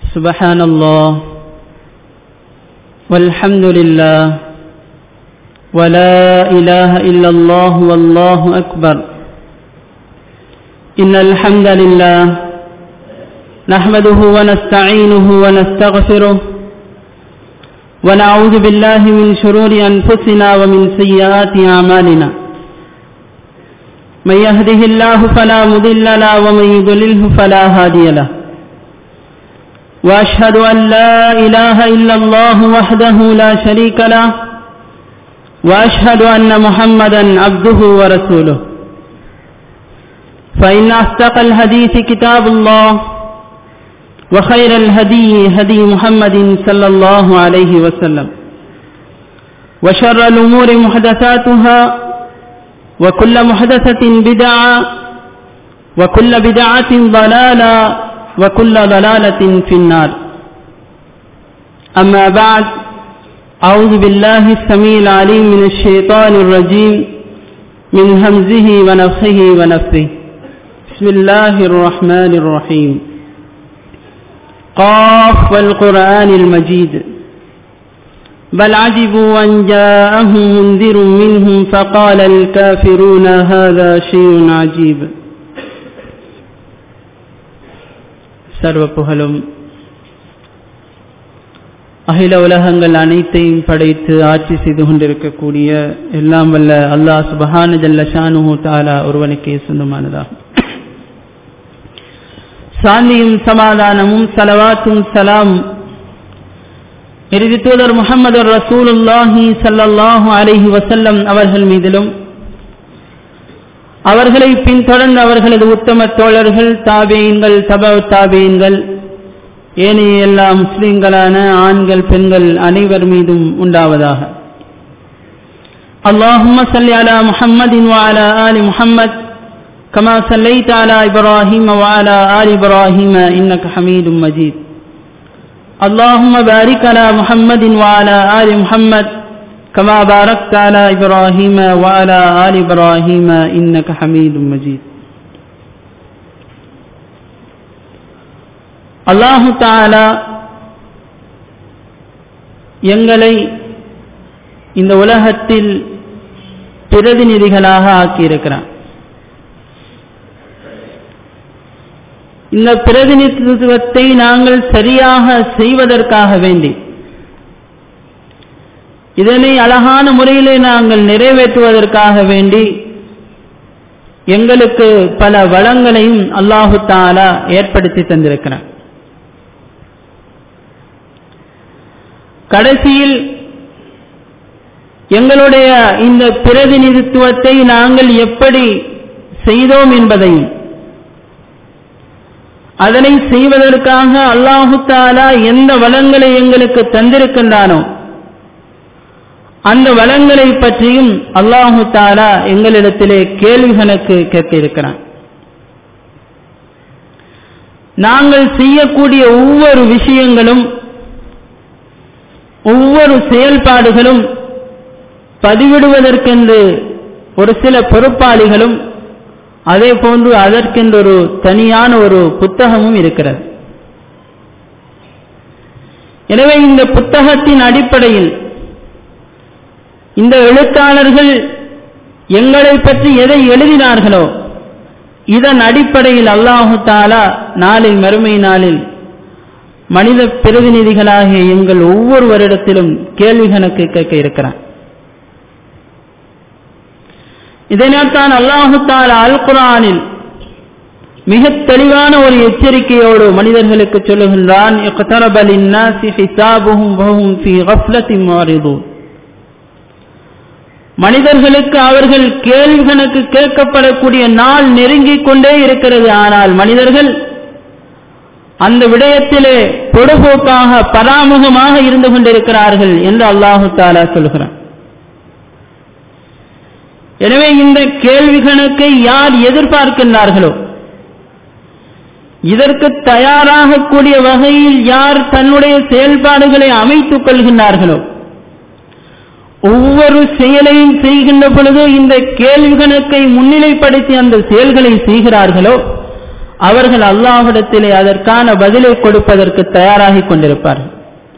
سبحان الله والحمد لله ولا إله إلا الله والله أكبر إن الحمد لله نحمده ونستعينه ونستغفره ونعوذ بالله من شرور أنفسنا ومن سيئات أعمالنا من يهده الله فلا مضل له ومن يضلله فلا هادي له وأشهد أن لا إله إلا الله وحده لا شريك له وأشهد أن محمدا عبده ورسوله فإن أصدق الحديث كتاب الله وخير الهدي هدي محمد صلى الله عليه وسلم وشر الأمور محدثاتها وكل محدثة بدعة وكل بدعة ضلالة وكل ضلالة في النار أما بعد أعوذ بالله السميع العليم من الشيطان الرجيم من همزه ونفخه ونفثه بسم الله الرحمن الرحيم قاف والقرآن المجيد بل عجبوا أن جاءهم منذر منهم فقال الكافرون هذا شيء عجيب சர்வ புகழும் அகில உலகங்கள் அனைத்தையும் படைத்து ஆட்சி செய்து கொண்டிருக்கக்கூடிய எல்லாம் வல்ல அல்லாஹ் சுபஹான ஜல்ல ஷானு தாலா ஒருவனுக்கே சொந்தமானதாகும் சாந்தியும் சமாதானமும் சலவாத்தும் சலாம் இறுதி தூதர் முகமது ரசூலுல்லாஹி சல்லல்லாஹு அலைஹி வசல்லம் அவர்கள் மீதிலும் அவர்களை பின்தொடர்ந்து அவர்களது உத்தம தோழர்கள் தாபேயன்கள் தப தாபேயன்கள் ஏனைய எல்லா முஸ்லிம்களான ஆண்கள் பெண்கள் அனைவர் மீதும் உண்டாவதாக اللهم صل على محمد وعلى آل محمد كما صليت على إبراهيم وعلى آل إبراهيم إنك حميد مجيد اللهم بارك على محمد وعلى آل محمد كما باركت على إبراهيم وعلى آل إبراهيم إنك حميد مجيد அல்லாஹு தாலா எங்களை இந்த உலகத்தில் பிரதிநிதிகளாக ஆக்கியிருக்கிறான் இந்த பிரதிநிதித்துவத்தை நாங்கள் சரியாக செய்வதற்காக வேண்டி இதனை அழகான முறையிலே நாங்கள் நிறைவேற்றுவதற்காக வேண்டி எங்களுக்கு பல வளங்களையும் அல்லாஹு தாலா ஏற்படுத்தி தந்திருக்கிறார் கடைசியில் எங்களுடைய இந்த பிரதிநிதித்துவத்தை நாங்கள் எப்படி செய்தோம் என்பதையும் அதனை செய்வதற்காக அல்லாஹு தாலா எந்த வளங்களை எங்களுக்கு தந்திருக்கின்றானோ அந்த வளங்களை பற்றியும் அல்லாஹு தாலா எங்களிடத்திலே கேள்வி கணக்கு கேட்க இருக்கிறான் நாங்கள் செய்யக்கூடிய ஒவ்வொரு விஷயங்களும் ஒவ்வொரு செயல்பாடுகளும் பதிவிடுவதற்கென்று ஒரு சில பொறுப்பாளிகளும் அதே போன்று அதற்கென்று ஒரு தனியான ஒரு புத்தகமும் இருக்கிறது எனவே இந்த புத்தகத்தின் அடிப்படையில் இந்த எழுத்தாளர்கள் எங்களை பற்றி எதை எழுதினார்களோ இதன் அடிப்படையில் அல்லாஹு தாலா நாளை மறுமை நாளில் மனித பிரதிநிதிகளாகிய எங்கள் ஒவ்வொருவரிடத்திலும் கேள்வி கணக்கு கேட்க இருக்கிறான் இதனால்தான் அல்லாஹு தாலா அல் குரானில் மிக தெளிவான ஒரு எச்சரிக்கையோடு மனிதர்களுக்கு சொல்லுகின்றான் மனிதர்களுக்கு அவர்கள் கேள்வி கணக்கு கேட்கப்படக்கூடிய நாள் நெருங்கிக் கொண்டே இருக்கிறது ஆனால் மனிதர்கள் அந்த விடயத்திலே பொடுபோக்காக பராமுகமாக இருந்து கொண்டிருக்கிறார்கள் என்று அல்லாஹு தாலா சொல்கிறான் எனவே இந்த கேள்வி கணக்கை யார் எதிர்பார்க்கின்றார்களோ இதற்கு தயாராகக்கூடிய வகையில் யார் தன்னுடைய செயல்பாடுகளை அமைத்துக் கொள்கின்றார்களோ ஒவ்வொரு செயலையும் செய்கின்ற பொழுது இந்த கேள்வி கணக்கை முன்னிலைப்படுத்தி அந்த செயல்களை செய்கிறார்களோ அவர்கள் அல்லாஹ்விடத்திலே அதற்கான பதிலை கொடுப்பதற்கு தயாராகிக் கொண்டிருப்பார்கள்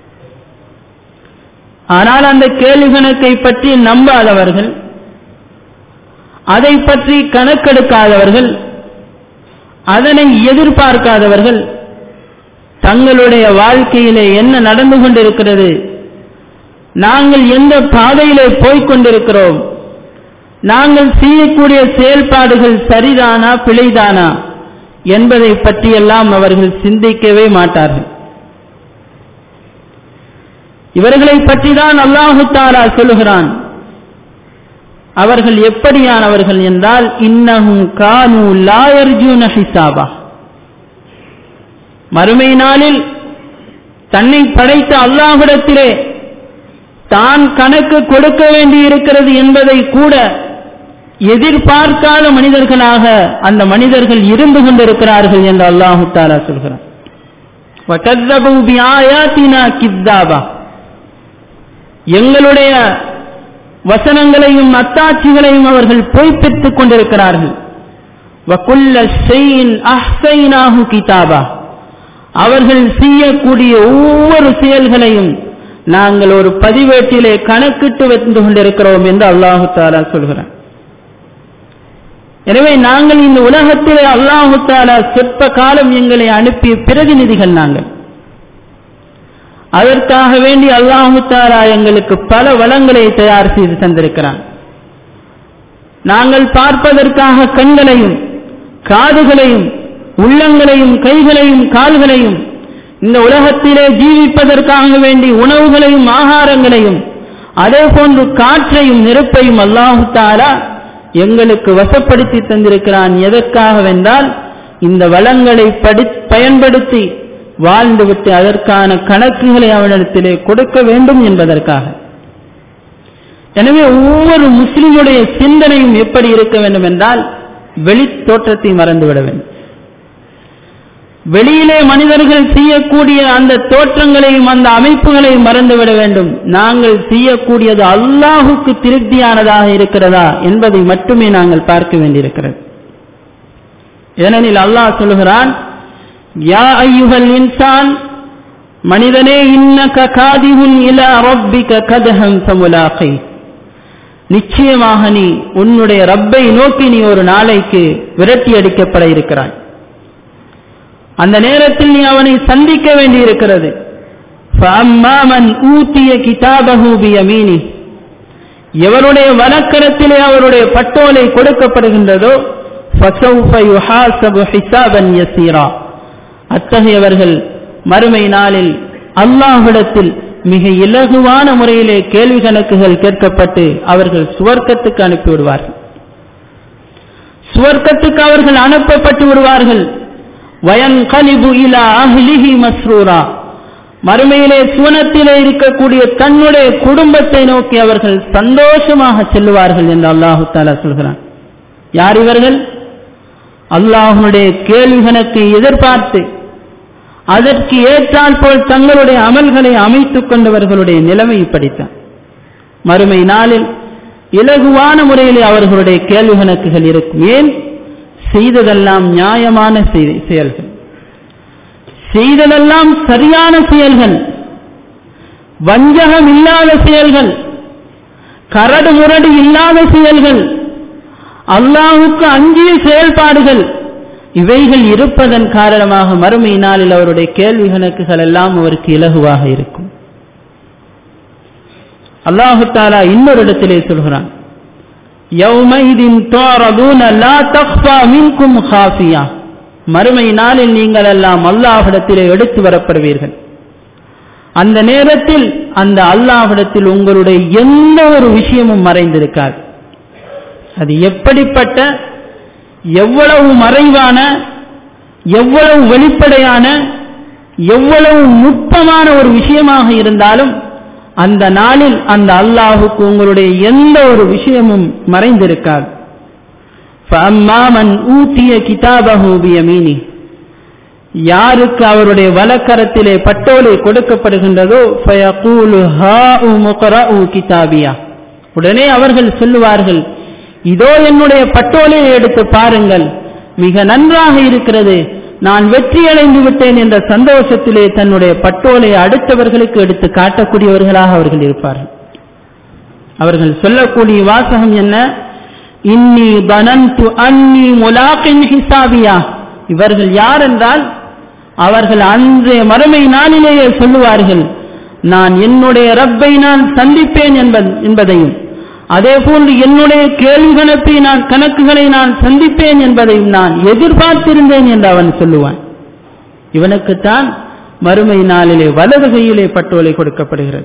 ஆனால் அந்த கேள்வி கணக்கை பற்றி நம்பாதவர்கள் அதை பற்றி கணக்கெடுக்காதவர்கள் அதனை எதிர்பார்க்காதவர்கள் தங்களுடைய வாழ்க்கையிலே என்ன நடந்து கொண்டிருக்கிறது நாங்கள் எந்த பாதையிலே போய்க் கொண்டிருக்கிறோம் நாங்கள் செய்யக்கூடிய செயல்பாடுகள் சரிதானா பிழைதானா என்பதை பற்றியெல்லாம் அவர்கள் சிந்திக்கவே மாட்டார்கள் இவர்களை பற்றி தான் அல்லாஹு தாலா சொல்லுகிறான் அவர்கள் எப்படியானவர்கள் என்றால் இன்னஹும் கானு லாயர்ஜூன ஹிசாபா மறுமை நாளில் தன்னை படைத்த அல்லாஹ்விடத்திலே தான் கணக்கு கொடுக்க வேண்டியிருக்கிறது என்பதை கூட எதிர்பார்க்காத மனிதர்களாக அந்த மனிதர்கள் இருந்து கொண்டிருக்கிறார்கள் என்று அல்லாஹு தாலா சொல்கிறார் எங்களுடைய வசனங்களையும் அத்தாட்சிகளையும் அவர்கள் பொய்ப்பித்துக் கொண்டிருக்கிறார்கள் கிதாபா அவர்கள் செய்யக்கூடிய ஒவ்வொரு செயல்களையும் நாங்கள் ஒரு பதிவேட்டிலே கணக்கிட்டு வந்து கொண்டிருக்கிறோம் என்று அல்லாஹு தாலா சொல்கிறார் எனவே நாங்கள் இந்த உலகத்திலே அல்லாஹு தாலா சொற்ப காலம் எங்களை அனுப்பிய பிரதிநிதிகள் நாங்கள் அதற்காக வேண்டி அல்லாஹு தாலா எங்களுக்கு பல வளங்களை தயார் செய்து தந்திருக்கிறான் நாங்கள் பார்ப்பதற்காக கண்களையும் காதுகளையும் உள்ளங்களையும் கைகளையும் கால்களையும் இந்த உலகத்திலே ஜீவிப்பதற்காக வேண்டி உணவுகளையும் ஆகாரங்களையும் அதே போன்று காற்றையும் நெருப்பையும் அல்லாஹு தாலா எங்களுக்கு வசப்படுத்தி தந்திருக்கிறான் எதற்காக வென்றால் இந்த வளங்களை படி பயன்படுத்தி வாழ்ந்துவிட்டு அதற்கான கணக்குகளை அவனிடத்திலே கொடுக்க வேண்டும் என்பதற்காக எனவே ஒவ்வொரு முஸ்லிமுடைய சிந்தனையும் எப்படி இருக்க வேண்டும் என்றால் வெளி தோற்றத்தை மறந்துவிட வேண்டும் வெளியிலே மனிதர்கள் செய்யக்கூடிய அந்த தோற்றங்களையும் அந்த அமைப்புகளையும் மறந்துவிட வேண்டும் நாங்கள் செய்யக்கூடியது அல்லாஹுக்கு திருப்தியானதாக இருக்கிறதா என்பதை மட்டுமே நாங்கள் பார்க்க வேண்டியிருக்கிறது ஏனெனில் அல்லாஹ் சொல்லுகிறான் யா ஐயுகல் இன்சான் மனிதனே இன்னக காதிஹுன் இலா ரப்பிக கதஹம் சமுலாகை நிச்சயமாக நீ உன்னுடைய ரப்பை நோக்கி நீ ஒரு நாளைக்கு விரட்டி அடிக்கப்பட இருக்கிறாய் அந்த நேரத்தில் நீ அவனை சந்திக்க வேண்டியிருக்கிறது ஊத்திய கிதாபகு பியமீனி எவருடைய வனக்கரத்திலே அவருடைய பட்டோலை கொடுக்கப்படுகின்றதோ அத்தகையவர்கள் மறுமை நாளில் அல்லாஹிடத்தில் மிக இலகுவான முறையிலே கேள்வி கணக்குகள் கேட்கப்பட்டு அவர்கள் சுவர்க்கத்துக்கு அனுப்பிவிடுவார்கள் சுவர்க்கத்துக்கு அவர்கள் அனுப்பப்பட்டு விடுவார்கள் வயன்கலிபு இலா அஹ்லிஹி மஸ்ரூரா மறுமையிலே சுவனத்திலே இருக்கக்கூடிய தன்னுடைய குடும்பத்தை நோக்கி அவர்கள் சந்தோஷமாக செல்லுவார்கள் என்று அல்லாஹு தாலா சொல்கிறான் யார் இவர்கள் அல்லாஹனுடைய கேள்வி கணக்கை எதிர்பார்த்து அதற்கு ஏற்றால் போல் தங்களுடைய அமல்களை அமைத்துக் கொண்டவர்களுடைய நிலைமை இப்படித்தான் மறுமை நாளில் இலகுவான முறையிலே அவர்களுடைய கேள்வி கணக்குகள் இருக்கும் ஏன் செய்ததெல்லாம் நியாயமான செயல்கள் செய்ததெல்லாம் சரியான செயல்கள் வஞ்சகம் இல்லாத செயல்கள் கரடு முரடு இல்லாத செயல்கள் அல்லாஹுக்கு அஞ்சிய செயல்பாடுகள் இவைகள் இருப்பதன் காரணமாக மறுமை நாளில் அவருடைய கேள்வி கணக்குகள் எல்லாம் அவருக்கு இலகுவாக இருக்கும் அல்லாஹு தாலா இன்னொரு இடத்திலே சொல்கிறான் மறுமை நாளில் நீங்கள் எல்லாம் அல்லாஹிடத்திலே எடுத்து வரப்படுவீர்கள் அந்த நேரத்தில் அந்த அல்லாஹிடத்தில் உங்களுடைய எந்த ஒரு விஷயமும் மறைந்திருக்காது அது எப்படிப்பட்ட எவ்வளவு மறைவான எவ்வளவு வெளிப்படையான எவ்வளவு நுட்பமான ஒரு விஷயமாக இருந்தாலும் அந்த நாளில் அந்த அல்லாஹுக்கு உங்களுடைய எந்த ஒரு விஷயமும் மறைந்திருக்காது ஊட்டிய கிதாபகு பியமீனி யாருக்கு அவருடைய வலக்கரத்திலே பட்டோலை கொடுக்கப்படுகின்றதோ கிதாபியா உடனே அவர்கள் சொல்லுவார்கள் இதோ என்னுடைய பட்டோலையை எடுத்து பாருங்கள் மிக நன்றாக இருக்கிறது நான் வெற்றியடைந்து விட்டேன் என்ற சந்தோஷத்திலே தன்னுடைய பட்டோலை அடுத்தவர்களுக்கு எடுத்து காட்டக்கூடியவர்களாக அவர்கள் இருப்பார்கள் அவர்கள் சொல்லக்கூடிய வாசகம் என்ன இன்னி பனந்து அன்னி முலாக்கின் ஹிசாபியா இவர்கள் யார் என்றால் அவர்கள் அன்றைய மறுமை நாளிலேயே சொல்லுவார்கள் நான் என்னுடைய ரப்பை நான் சந்திப்பேன் என்பதையும் அதே போன்று என்னுடைய கேள்வி கணப்பை நான் கணக்குகளை நான் சந்திப்பேன் என்பதையும் நான் எதிர்பார்த்திருந்தேன் என்று அவன் சொல்லுவான் இவனுக்குத்தான் மறுமை நாளிலே வலது கையிலே பட்டோலை கொடுக்கப்படுகிறது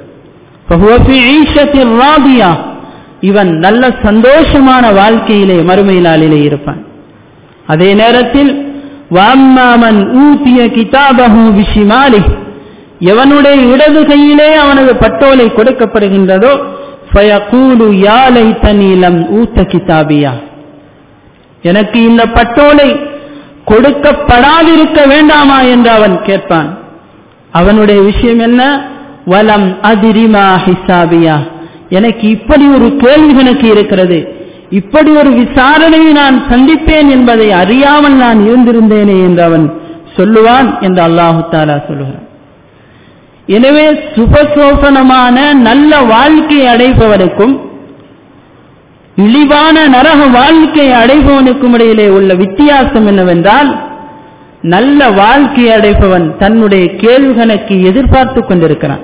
இவன் நல்ல சந்தோஷமான வாழ்க்கையிலே மறுமை நாளிலே இருப்பான் அதே நேரத்தில் வாம்மாமன் ஊத்திய கிதாபகு விஷிமாலி எவனுடைய இடது கையிலே அவனது பட்டோலை கொடுக்கப்படுகின்றதோ ஃபயகூலு யாலை தனீலம் ஊத்த கிதாபியா எனக்கு இந்த பட்டோலை கொடுக்கப்படாதிருக்க வேண்டாமா என்று அவன் கேட்பான் அவனுடைய விஷயம் என்ன வலம் அதிரிமா ஹிசாபியா எனக்கு இப்படி ஒரு கேள்வி கணக்கு இருக்கிறது இப்படி ஒரு விசாரணையை நான் சந்திப்பேன் என்பதை அறியாமல் நான் இருந்திருந்தேனே என்று அவன் சொல்லுவான் என்று அல்லாஹு தாலா சொல்லுகிறான் எனவே சுபசோபனமான நல்ல வாழ்க்கையை அடைபவனுக்கும் இழிவான நரக வாழ்க்கையை அடைபவனுக்கும் இடையிலே உள்ள வித்தியாசம் என்னவென்றால் நல்ல வாழ்க்கையை அடைபவன் தன்னுடைய கேள்வி கணக்கு எதிர்பார்த்து கொண்டிருக்கிறான்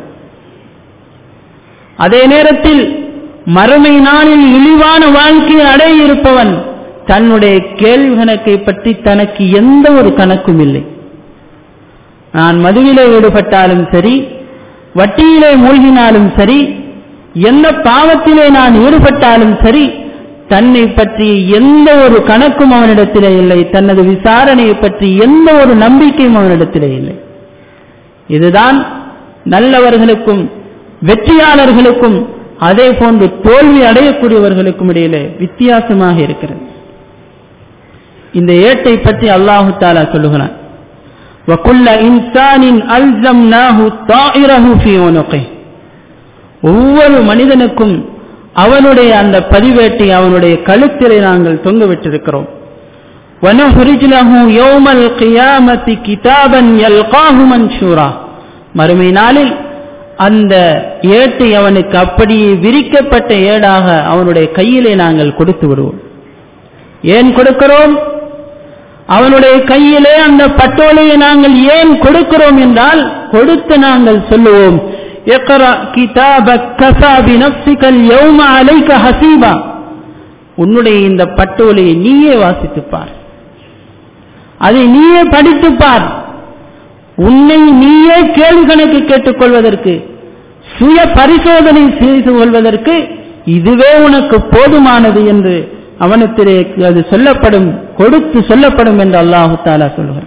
அதே நேரத்தில் மறுமை நாளில் இழிவான வாழ்க்கையை அடைய இருப்பவன் தன்னுடைய கேள்வி கணக்கை பற்றி தனக்கு எந்த ஒரு கணக்கும் இல்லை நான் மதுவிலே ஈடுபட்டாலும் சரி வட்டியிலே மூழ்கினாலும் சரி எந்த பாவத்திலே நான் ஈடுபட்டாலும் சரி தன்னை பற்றி எந்த ஒரு கணக்கும் அவனிடத்திலே இல்லை தனது விசாரணையை பற்றி எந்த ஒரு நம்பிக்கையும் அவனிடத்திலே இல்லை இதுதான் நல்லவர்களுக்கும் வெற்றியாளர்களுக்கும் அதே போன்று தோல்வி அடையக்கூடியவர்களுக்கும் இடையிலே வித்தியாசமாக இருக்கிறது இந்த ஏட்டை பற்றி அல்லாஹு தாலா சொல்லுகிறான் وَكُلَّ إِنسَانٍ أَلْزَمْنَاهُ طَائِرَهُ فِي عُنُقِهِ ஒவ்வொரு மனிதனுக்கும் அவனுடைய அந்த பதிவேட்டை அவனுடைய கழுத்திலே நாங்கள் தொங்க விட்டிருக்கிறோம் وَنُخْرِجْ لَهُ يَوْمَ الْقِيَامَةِ كِتَابًا يَلْقَاهُ مَنْشُورًا மறுமை நாளில் அந்த ஏட்டை அவனுக்கு அப்படியே விரிக்கப்பட்ட ஏடாக அவனுடைய கையிலே நாங்கள் கொடுத்து விடுவோம் ஏன் கொடுக்கிறோம் அவனுடைய கையிலே அந்த பட்டோலையை நாங்கள் ஏன் கொடுக்கிறோம் என்றால் கொடுத்து நாங்கள் சொல்லுவோம் உன்னுடைய இந்த பட்டோலையை நீயே வாசித்துப்பார் அதை நீயே படித்துப்பார் உன்னை நீயே கேள்வி கணக்கு கேட்டுக்கொள்வதற்கு சுய பரிசோதனை செய்து கொள்வதற்கு இதுவே உனக்கு போதுமானது என்று அவனத்திலே அது சொல்லப்படும் கொடுத்து சொல்லப்படும் என்று அல்லாஹு தாலா சொல்கிறார்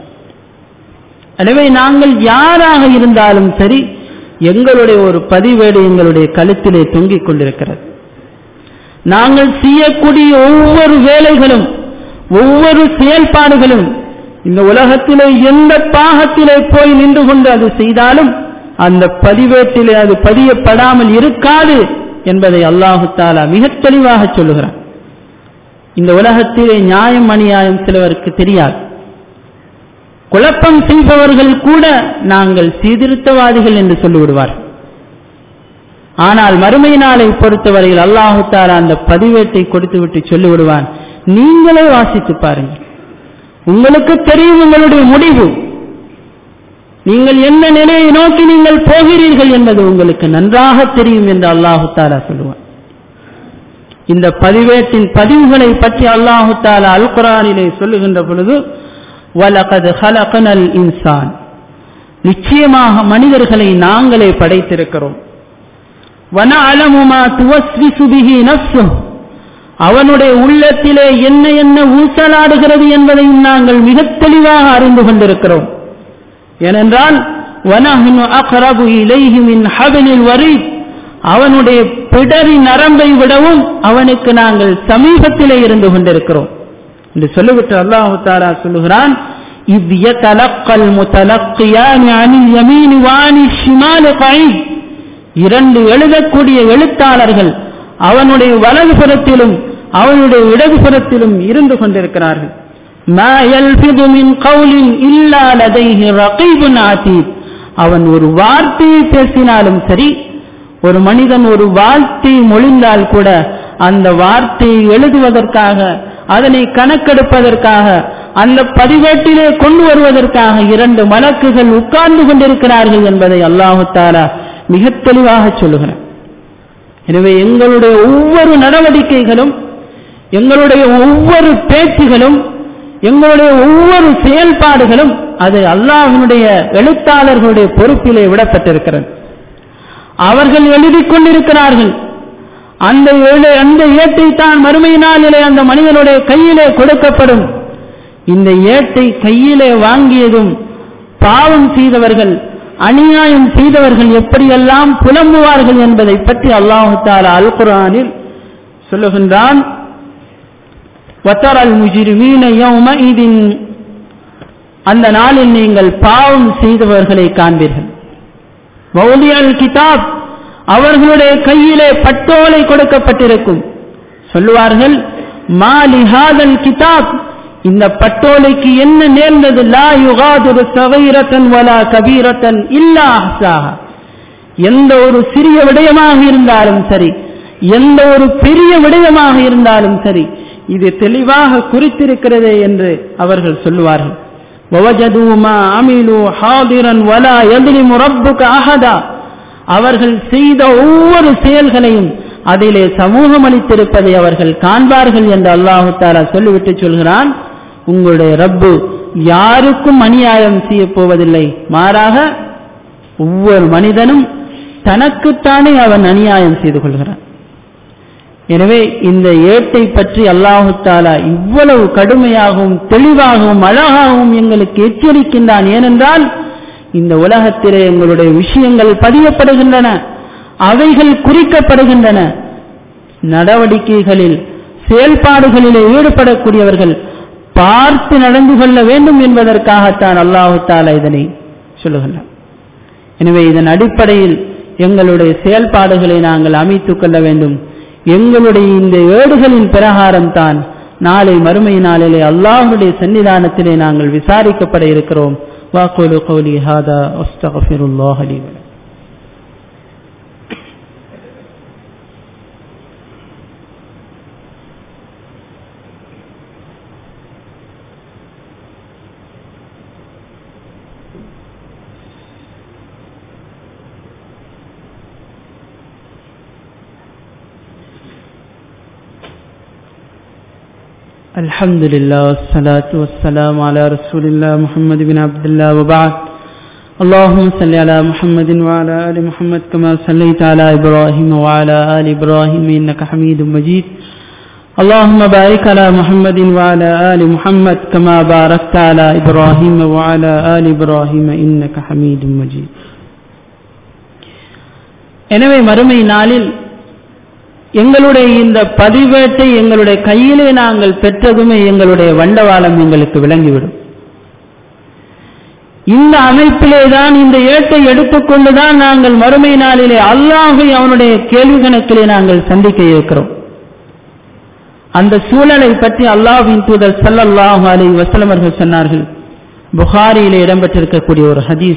எனவே நாங்கள் யாராக இருந்தாலும் சரி எங்களுடைய ஒரு பதிவேடு எங்களுடைய கழுத்திலே தொங்கிக் கொண்டிருக்கிறது நாங்கள் செய்யக்கூடிய ஒவ்வொரு வேலைகளும் ஒவ்வொரு செயல்பாடுகளும் இந்த உலகத்திலே எந்த பாகத்திலே போய் நின்று கொண்டு அது செய்தாலும் அந்த பதிவேட்டிலே அது பதியப்படாமல் இருக்காது என்பதை அல்லாஹு தாலா மிக தெளிவாக சொல்லுகிறான் இந்த உலகத்திலே நியாயம் அநியாயம் சிலவருக்கு தெரியாது குழப்பம் செய்பவர்கள் கூட நாங்கள் சீர்திருத்தவாதிகள் என்று சொல்லிவிடுவார் ஆனால் மறுமை நாளை பொறுத்தவரையில் அல்லாஹு தாலா அந்த பதிவேட்டை கொடுத்துவிட்டு சொல்லிவிடுவான் நீங்களே வாசித்து பாருங்கள் உங்களுக்கு தெரியும் உங்களுடைய முடிவு நீங்கள் என்ன நிலையை நோக்கி நீங்கள் போகிறீர்கள் என்பது உங்களுக்கு நன்றாக தெரியும் என்று அல்லாஹு தாலா சொல்லுவான் இந்த பதிவேட்டின் பதிவுகளை பற்றி அல்லாஹு தாலா அல் குரானிலே சொல்லுகின்ற பொழுது வலகது ஹலகனல் இன்சான் நிச்சயமாக மனிதர்களை நாங்களே படைத்திருக்கிறோம் வன அலமுமா துவஸ்விசுபிகி நப்சு அவனுடைய உள்ளத்திலே என்ன என்ன ஊசலாடுகிறது என்பதையும் நாங்கள் மிக தெளிவாக அறிந்து கொண்டிருக்கிறோம் ஏனென்றால் வனஹ்னு அக்ரபு இலைஹி மின் ஹபிலில் வரீத் அவனுடைய பிடரி நரம்பை விடவும் அவனுக்கு நாங்கள் சமீபத்திலே இருந்து கொண்டிருக்கிறோம் என்று சொல்லிவிட்டு அல்லாஹு தாரா சொல்லுகிறான் இவ் யதலக்கல் முத்தலக்கியான் அனில் யமீன் வாணி ஷிமாலு கயீத் இரண்டு எழுதக்கூடிய எழுத்தாளர்கள் அவனுடைய வலதுபுறத்திலும் அவனுடைய இடதுபுறத்திலும் இருந்து கொண்டிருக்கிறார்கள் ما يلفظ من قول إلا لديه رقيب عتيد அவன் ஒரு வார்த்தையை பேசினாலும் சரி ஒரு மனிதன் ஒரு வார்த்தை மொழிந்தால் கூட அந்த வார்த்தையை எழுதுவதற்காக அதனை கணக்கெடுப்பதற்காக அந்த பதிவேட்டிலே கொண்டு வருவதற்காக இரண்டு மலக்குகள் உட்கார்ந்து கொண்டிருக்கிறார்கள் என்பதை அல்லாஹு தாலா மிக தெளிவாக சொல்லுகிறார் எனவே எங்களுடைய ஒவ்வொரு நடவடிக்கைகளும் எங்களுடைய ஒவ்வொரு பேச்சுகளும் எங்களுடைய ஒவ்வொரு செயல்பாடுகளும் அது அல்லாஹினுடைய எழுத்தாளர்களுடைய பொறுப்பிலே விடப்பட்டிருக்கிறது அவர்கள் எழுதிக் கொண்டிருக்கிறார்கள் அந்த அந்த ஏட்டை தான் மறுமை நாளிலே அந்த மனிதனுடைய கையிலே கொடுக்கப்படும் இந்த ஏட்டை கையிலே வாங்கியதும் பாவம் செய்தவர்கள் அநியாயம் செய்தவர்கள் எப்படியெல்லாம் புலம்புவார்கள் என்பதை பற்றி அல்லாஹு தாலா அல் குரானில் சொல்லுகின்றான் வத்தரல் முஜிரிமீன யௌமஇதின் அந்த நாளில் நீங்கள் பாவம் செய்தவர்களை காண்பீர்கள் வௌலியல் கிதாப் அவர்களுடைய கையிலே பட்டோலை கொடுக்கப்பட்டிருக்கும் சொல்லுவார்கள் மாலிஹாதல் கிதாப் இந்த பட்டோலைக்கு என்ன நேர்ந்தது லா யுகாதுரு சவைரத்தன் வலா கபீரத்தன் இல்லா அஹ்சாஹா எந்த ஒரு சிறிய விடயமாக இருந்தாலும் சரி எந்த ஒரு பெரிய விடயமாக இருந்தாலும் சரி இது தெளிவாக குறித்திருக்கிறதே என்று அவர்கள் சொல்லுவார்கள் وَوَجَدُوا مَا عَمِلُوا حَاضِرًا وَلَا يَظْلِمُ رَبُّكَ أَحَدًا அவர்கள் செய்த ஒவ்வொரு செயல்களையும் அதிலே சமூகம் அளித்திருப்பதை அவர்கள் காண்பார்கள் என்று அல்லாஹு தாலா சொல்லிவிட்டு சொல்கிறான் உங்களுடைய ரப்பு யாருக்கும் அநியாயம் செய்ய போவதில்லை மாறாக ஒவ்வொரு மனிதனும் தனக்குத்தானே அவன் அநியாயம் செய்து கொள்கிறான் எனவே இந்த ஏட்டை பற்றி அல்லாஹு தாலா இவ்வளவு கடுமையாகவும் தெளிவாகவும் அழகாகவும் எங்களுக்கு எச்சரிக்கின்றான் ஏனென்றால் இந்த உலகத்திலே எங்களுடைய விஷயங்கள் பதியப்படுகின்றன அவைகள் குறிக்கப்படுகின்றன நடவடிக்கைகளில் செயல்பாடுகளிலே ஈடுபடக்கூடியவர்கள் பார்த்து நடந்து கொள்ள வேண்டும் என்பதற்காகத்தான் அல்லாஹு தாலா இதனை சொல்லுகின்றார் எனவே இதன் அடிப்படையில் எங்களுடைய செயல்பாடுகளை நாங்கள் அமைத்துக் கொள்ள வேண்டும் எங்களுடைய இந்த ஏடுகளின் பிரகாரம் தான் நாளை மறுமை நாளிலே அல்லாஹுடைய சன்னிதானத்திலே நாங்கள் விசாரிக்கப்பட இருக்கிறோம் வாக்குலு கௌலி ஹாதா அஸ்தகஃபிருல்லாஹ் அலி வலக்கும் الحمد لله والصلاة والسلام على رسول الله محمد بن عبد الله وبعد اللهم صل على محمد وعلى آل محمد كما صليت على إبراهيم وعلى آل إبراهيم إنك حميد مجيد اللهم بارك على محمد وعلى آل محمد كما باركت على إبراهيم وعلى آل إبراهيم إنك حميد مجيد எனவே மறுமை நாளில் எங்களுடைய இந்த பதிவேட்டை எங்களுடைய கையிலே நாங்கள் பெற்றதுமே எங்களுடைய வண்டவாளம் எங்களுக்கு விளங்கிவிடும் இந்த அமைப்பிலே தான் இந்த ஏட்டை எடுத்துக்கொண்டுதான் நாங்கள் மறுமை நாளிலே அல்லாஹை அவனுடைய கேள்வி கணக்கிலே நாங்கள் சந்திக்க இருக்கிறோம் அந்த சூழலை பற்றி அல்லாஹின் தூதர் சல்லல்லாஹு அலி வசலமர்கள் சொன்னார்கள் புகாரியிலே இடம்பெற்றிருக்கக்கூடிய ஒரு ஹதீஸ்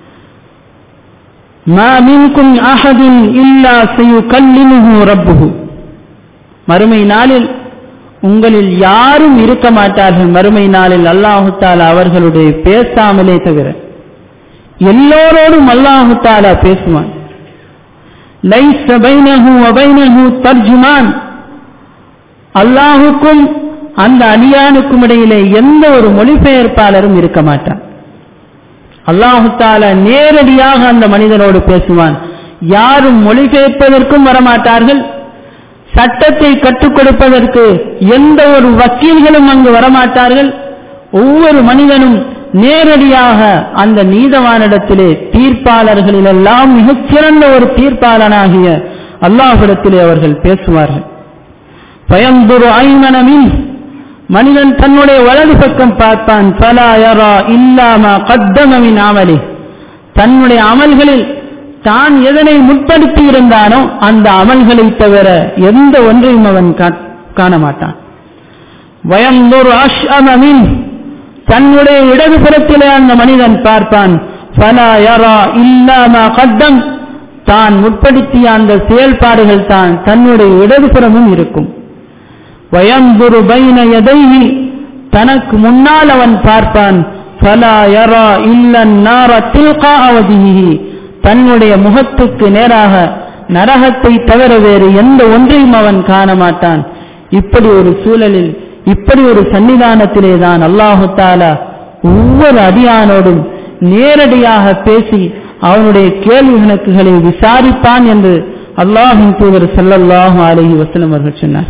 ما منكم أحد إلا سيكلمه ربه மறுமை நாளில் உங்களில் யாரும் இருக்க மாட்டார்கள் மறுமை நாளில் அல்லாஹு தாலா அவர்களுடைய பேசாமலே தவிர எல்லோரோடும் அல்லாஹு தாலா பேசுவான் லைஸ பைனஹு வபைனஹு தர்ஜுமான் அல்லாஹுக்கும் அந்த அடியானுக்கும் இடையிலே எந்த ஒரு மொழிபெயர்ப்பாளரும் இருக்க மாட்டான் அல்லாஹு தாலா நேரடியாக அந்த மனிதனோடு பேசுவான் யாரும் மொழிபெயர்ப்பதற்கும் வரமாட்டார்கள் சட்டத்தை கற்றுக் கொடுப்பதற்கு எந்த ஒரு வக்கீல்களும் அங்கு வரமாட்டார்கள் ஒவ்வொரு மனிதனும் நேரடியாக அந்த நீதவானிடத்திலே தீர்ப்பாளர்களிலெல்லாம் மிகச்சிறந்த ஒரு தீர்ப்பாளனாகிய அல்லாஹிடத்திலே அவர்கள் பேசுவார்கள் பயந்துரு ஐமனமின் மனிதன் தன்னுடைய வலது பக்கம் பார்ப்பான் பலாயரா இல்லாம கத்தமின் அமலி தன்னுடைய அமல்களில் தான் எதனை முற்படுத்தி இருந்தானோ அந்த அமல்களை தவிர எந்த ஒன்றையும் அவன் காண மாட்டான் வயந்தொரு அஷ்அமின் தன்னுடைய இடதுபுறத்திலே அந்த மனிதன் பார்ப்பான் ஃபலா யரா இல்லாம கத்தம் தான் முற்படுத்திய அந்த செயல்பாடுகள் தான் தன்னுடைய இடதுபுறமும் இருக்கும் வயந்துரு பைன எதைஹி தனக்கு முன்னால் அவன் பார்ப்பான் ஃபலா யரா இல்லன் நார தில்கா அவதிஹி தன்னுடைய முகத்துக்கு நேராக நரகத்தை தவிர வேறு எந்த ஒன்றையும் அவன் காண மாட்டான் இப்படி ஒரு சூழலில் இப்படி ஒரு சன்னிதானத்திலே தான் அல்லாஹு தாலா ஒவ்வொரு அடியானோடும் நேரடியாக பேசி அவனுடைய கேள்வி கணக்குகளை விசாரிப்பான் என்று அல்லாஹின் தூதர் சல்லல்லாஹு அலஹி வசலம் அவர்கள் சொன்னார்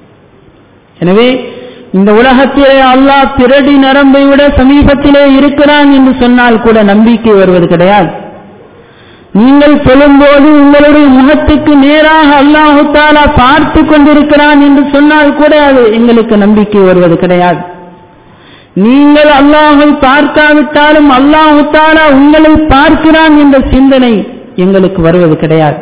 எனவே இந்த உலகத்திலே அல்லாஹ் பிறடி நரம்பை விட சமீபத்திலே இருக்கிறான் என்று சொன்னால் கூட நம்பிக்கை வருவது கிடையாது நீங்கள் சொல்லும்போது உங்களுடைய முகத்துக்கு நேராக அல்லாஹு தாலா பார்த்து கொண்டிருக்கிறான் என்று சொன்னால் கூட அது எங்களுக்கு நம்பிக்கை வருவது கிடையாது நீங்கள் அல்லாஹை பார்க்காவிட்டாலும் அல்லாஹு தாலா உங்களை பார்க்கிறான் என்ற சிந்தனை எங்களுக்கு வருவது கிடையாது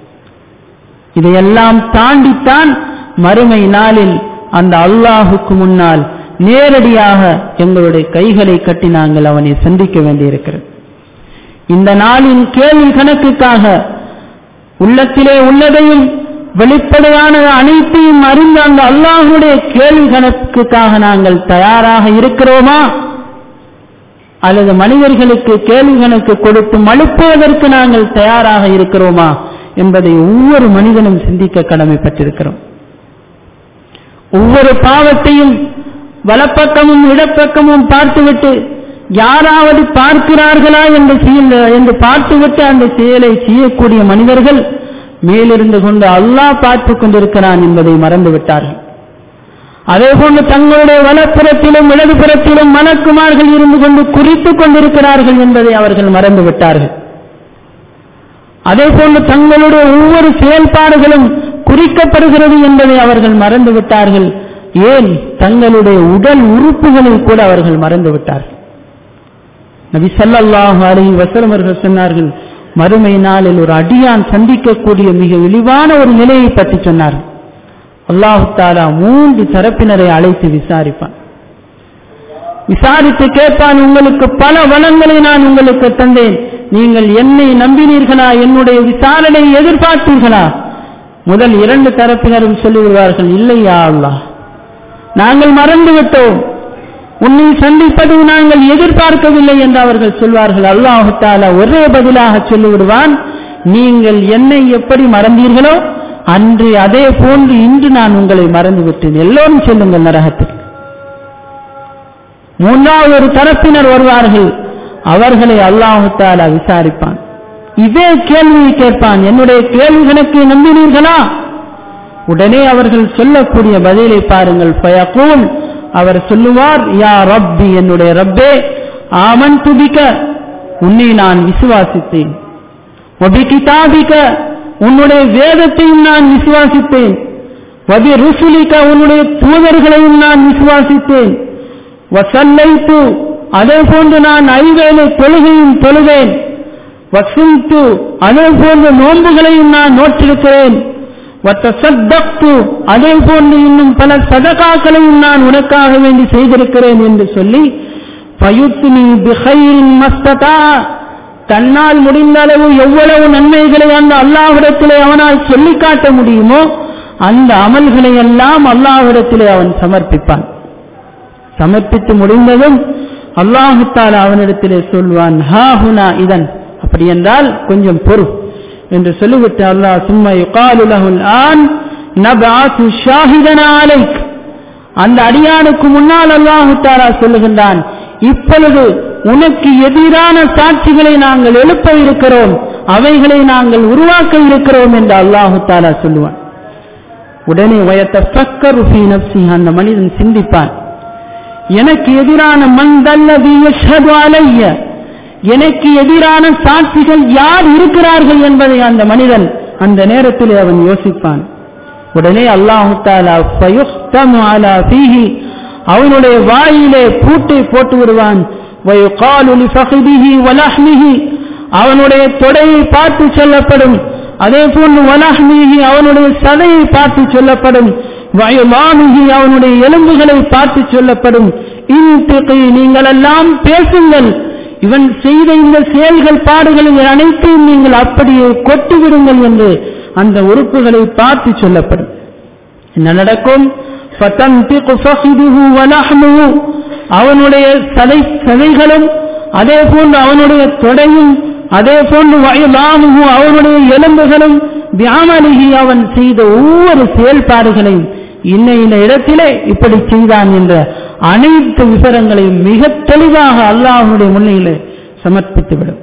இதையெல்லாம் தாண்டித்தான் மறுமை நாளில் அந்த அல்லாஹுக்கு முன்னால் நேரடியாக எங்களுடைய கைகளை கட்டி நாங்கள் அவனை சந்திக்க வேண்டியிருக்கிறது இந்த நாளின் கேள்வி கணக்குக்காக உள்ளத்திலே உள்ளதையும் வெளிப்படையான அனைத்தையும் அறிந்த அந்த அல்லாஹுடைய கேள்வி கணக்குக்காக நாங்கள் தயாராக இருக்கிறோமா அல்லது மனிதர்களுக்கு கேள்வி கணக்கு கொடுத்து மழுப்புவதற்கு நாங்கள் தயாராக இருக்கிறோமா என்பதை ஒவ்வொரு மனிதனும் சிந்திக்க கடமைப்பட்டிருக்கிறோம் ஒவ்வொரு பாவத்தையும் வலப்பக்கமும் இடப்பக்கமும் பார்த்துவிட்டு யாராவது பார்க்கிறார்களா என்று என்று பார்த்துவிட்டு அந்த செயலை செய்யக்கூடிய மனிதர்கள் மேலிருந்து கொண்டு அல்லாஹ் பார்த்து கொண்டிருக்கிறான் என்பதை மறந்து விட்டார்கள் அதே போன்று தங்களுடைய வலப்புறத்திலும் இடதுபுறத்திலும் மலக்குமார்கள் இருந்து கொண்டு குறித்துக் கொண்டிருக்கிறார்கள் என்பதை அவர்கள் மறந்து விட்டார்கள் அதே போன்று தங்களுடைய ஒவ்வொரு செயல்பாடுகளும் குறிக்கப்படுகிறது என்பதை அவர்கள் மறந்து விட்டார்கள் ஏன் தங்களுடைய உடல் உறுப்புகளில் கூட அவர்கள் மறந்து விட்டார்கள் நபி சல்லாஹு அலஹி வசலம் அவர்கள் சொன்னார்கள் மறுமை நாளில் ஒரு அடியான் சந்திக்கக்கூடிய மிக இழிவான ஒரு நிலையை பற்றி சொன்னார்கள் அல்லாஹு தாலா மூன்று தரப்பினரை அழைத்து விசாரிப்பான் விசாரித்து கேட்பான் உங்களுக்கு பல வளங்களை நான் உங்களுக்கு தந்தேன் நீங்கள் என்னை நம்பினீர்களா என்னுடைய விசாரணையை எதிர்பார்த்தீர்களா முதல் இரண்டு தரப்பினரும் சொல்லிவிடுவார்கள் இல்லையா அல்லாஹ் நாங்கள் மறந்து விட்டோம் உன்னை சந்திப்பதை நாங்கள் எதிர்பார்க்கவில்லை என்று அவர்கள் சொல்வார்கள் அல்லாஹு தாலா ஒரே பதிலாக சொல்லிவிடுவான் நீங்கள் என்னை எப்படி மறந்தீர்களோ அன்று அதே போன்று இன்று நான் உங்களை மறந்து விட்டேன் எல்லோரும் சொல்லுங்கள் நரகத்தில் மூன்றாவது ஒரு தரப்பினர் வருவார்கள் அவர்களை அல்லாஹு தாலா விசாரிப்பான் இதே கேள்வியை கேட்பான் என்னுடைய கேள்வி கணக்கை நம்பினீர்களா உடனே அவர்கள் சொல்லக்கூடிய பதிலை பாருங்கள் பயக்கூன் அவர் சொல்லுவார் யா ரப்பி என்னுடைய ரப்பே ஆமன் துபிக்க உன்னை நான் விசுவாசித்தேன் ஒபி கிதாபிக்க உன்னுடைய வேதத்தையும் நான் விசுவாசித்தேன் வபி ருசுலிக்க உன்னுடைய தூதர்களையும் நான் விசுவாசித்தேன் வசல்லைத்து அதே போன்று நான் ஐவேலை தொழுகையும் தொழுவேன் வசுந்து அதே போன்ற நோன்புகளையும் நான் நோற்றிருக்கிறேன் வத்தசத்தக்து அதே போன்று இன்னும் பல சதகாக்களையும் நான் உனக்காக வேண்டி செய்திருக்கிறேன் என்று சொல்லி பயுத்னி பிஹைரின் மஸ்ததா தன்னால் முடிந்த அளவு எவ்வளவு நன்மைகளை அந்த அல்லாஹ்விடத்திலே அவனால் சொல்லி காட்ட முடியுமோ அந்த அமல்களை எல்லாம் அல்லாஹ்விடத்திலே அவன் சமர்ப்பிப்பான் சமர்ப்பித்து முடிந்ததும் அல்லாஹுத்தால அவனிடத்திலே சொல்வான் ஹாஹுனா இதன் அப்படி என்றால் கொஞ்சம் பொறு என்று சொல்லிவிட்டு அல்லாஹ் சும்மா யுகாலு லஹுல் ஆன் நபாசு ஷாஹிதனா அலைக் அந்த அடியானுக்கு முன்னால் அல்லாஹு தாலா சொல்லுகின்றான் இப்பொழுது உனக்கு எதிரான சாட்சிகளை நாங்கள் எழுப்ப இருக்கிறோம் அவைகளை நாங்கள் உருவாக்க இருக்கிறோம் என்று அல்லாஹு தாலா சொல்லுவான் உடனே வயத்த ஃபீ நப்சி அந்த மனிதன் சிந்திப்பான் எனக்கு எதிரான மண் தல்லதி யஷ்ஹது அலைய எனக்கு எதிரான சாட்சிகள் யார் இருக்கிறார்கள் என்பதை அந்த மனிதன் அந்த நேரத்தில் அவன் யோசிப்பான் உடனே அல்லாஹு தாலா ஃபயுக்தமு அலா ஃபீஹி அவனுடைய வாயிலே பூட்டை போட்டு விடுவான் வயுகாலு லிஃபஹிதிஹி வலஹ்மிஹி அவனுடைய தொடையை பார்த்து சொல்லப்படும் அதே போன்று வலஹ்மிஹி அவனுடைய சதையை பார்த்து சொல்லப்படும் வயமானுகி அவனுடைய எலும்புகளை பார்த்து சொல்லப்படும் இன்றிகை நீங்கள் எல்லாம் பேசுங்கள் இவன் செய்த இந்த செயல்கள் பாடுகள் இவை அனைத்தையும் நீங்கள் அப்படியே கொட்டிவிடுங்கள் என்று அந்த உறுப்புகளை பார்த்து சொல்லப்படும் என்ன நடக்கும் ஃபதன்திகு ஃபஹிதுஹு வலஹ்முஹு அவனுடைய சதை சதைகளும் அதே போன்று அவனுடைய தொடையும் அதே போன்று வயலாமுகு அவனுடைய எலும்புகளும் வியாமலிகி அவன் செய்த ஒவ்வொரு செயல்பாடுகளையும் இன்ன இன்ன இடத்திலே இப்படி செய்தான் என்ற அனைத்து விவரங்களையும் மிக தெளிவாக அல்லாஹுடைய முன்னிலே சமர்ப்பித்துவிடும்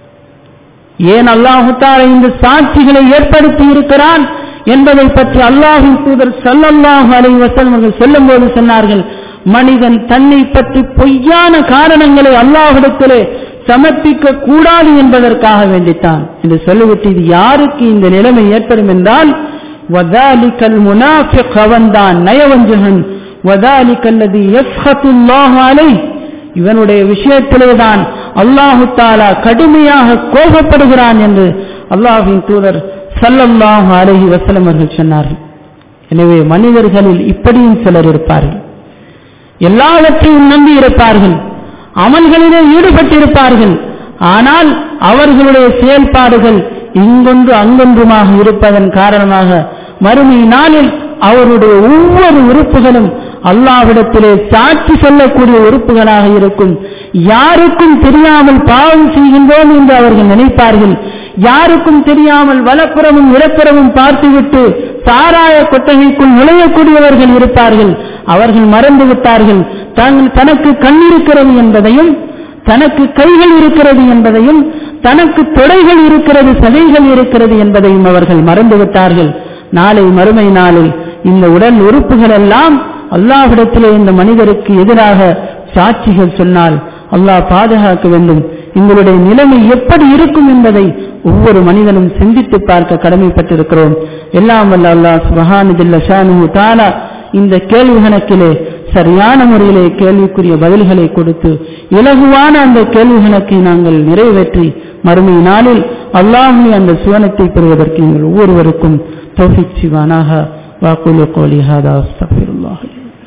ஏன் அல்லாஹு தாலா இந்த சாட்சிகளை ஏற்படுத்தி இருக்கிறான் என்பதை பற்றி அல்லாஹின் தூதர் சல்லல்லாஹு அலைஹி வஸல்லம் அவர்கள் சொல்லும்போது சொன்னார்கள் மனிதன் தன்னை பற்றி பொய்யான காரணங்களை அல்லாஹ்விடத்திலே சமர்ப்பிக்க கூடாது என்பதற்காக வேண்டித்தான் என்று சொல்லிவிட்டு இது யாருக்கு இந்த நிலைமை ஏற்படும் என்றால் வதாலிக்கல் முனாஃபிக் அவன்தான் நயவஞ்சகன் வதாலிக்கல்லதி யஸ்ஹத்துல்லாஹு அலைஹ் இவனுடைய விஷயத்திலே தான் அல்லாஹு தாலா கடுமையாக கோபப்படுகிறான் என்று அல்லாஹின் தூதர் சல்லல்லாஹு அலைஹி வஸல்லம் அவர்கள் சொன்னார்கள் எனவே மனிதர்களில் இப்படியும் சிலர் இருப்பார்கள் எல்லாவற்றையும் நம்பி இருப்பார்கள் அமல்களிலே ஈடுபட்டிருப்பார்கள் ஆனால் அவர்களுடைய செயல்பாடுகள் இங்கொன்று அங்கொன்றுமாக இருப்பதன் காரணமாக மறுமை நாளில் அவருடைய ஒவ்வொரு உறுப்புகளும் அல்லாவிடத்திலே சாட்சி சொல்லக்கூடிய உறுப்புகளாக இருக்கும் யாருக்கும் தெரியாமல் பாவம் செய்கின்றோம் என்று அவர்கள் நினைப்பார்கள் யாருக்கும் தெரியாமல் வலப்புறமும் இடப்புறமும் பார்த்துவிட்டு சாராய கொட்டகைக்குள் நுழையக்கூடியவர்கள் இருப்பார்கள் அவர்கள் மறந்து விட்டார்கள் தாங்கள் தனக்கு கண் இருக்கிறது என்பதையும் தனக்கு கைகள் இருக்கிறது என்பதையும் தனக்கு தொடைகள் இருக்கிறது சதைகள் இருக்கிறது என்பதையும் அவர்கள் மறந்து விட்டார்கள் நாளை மறுமை நாளில் இந்த உடல் உறுப்புகள் எல்லாம் அல்லாஹ்விடத்திலே இந்த மனிதருக்கு எதிராக சாட்சிகள் சொன்னால் அல்லாஹ் பாதுகாக்க வேண்டும் எங்களுடைய நிலைமை எப்படி இருக்கும் என்பதை ஒவ்வொரு மனிதனும் சிந்தித்து பார்க்க கடமைப்பட்டிருக்கிறோம் எல்லாம் வல்ல அல்லாஹ் சுபஹானுதில்ல ஷானு தாலா இந்த கேள்வி கணக்கிலே சரியான முறையிலே கேள்விக்குரிய பதில்களை கொடுத்து இலகுவான அந்த கேள்வி கணக்கை நாங்கள் நிறைவேற்றி மறுமை நாளில் அல்லாஹுடைய அந்த சுவனத்தை பெறுவதற்கு எங்கள் ஒவ்வொருவருக்கும் தௌஃபிக் சிவானாக வாக்குலு கோலி ஹாதா அஸ்தபிருல்லாஹ்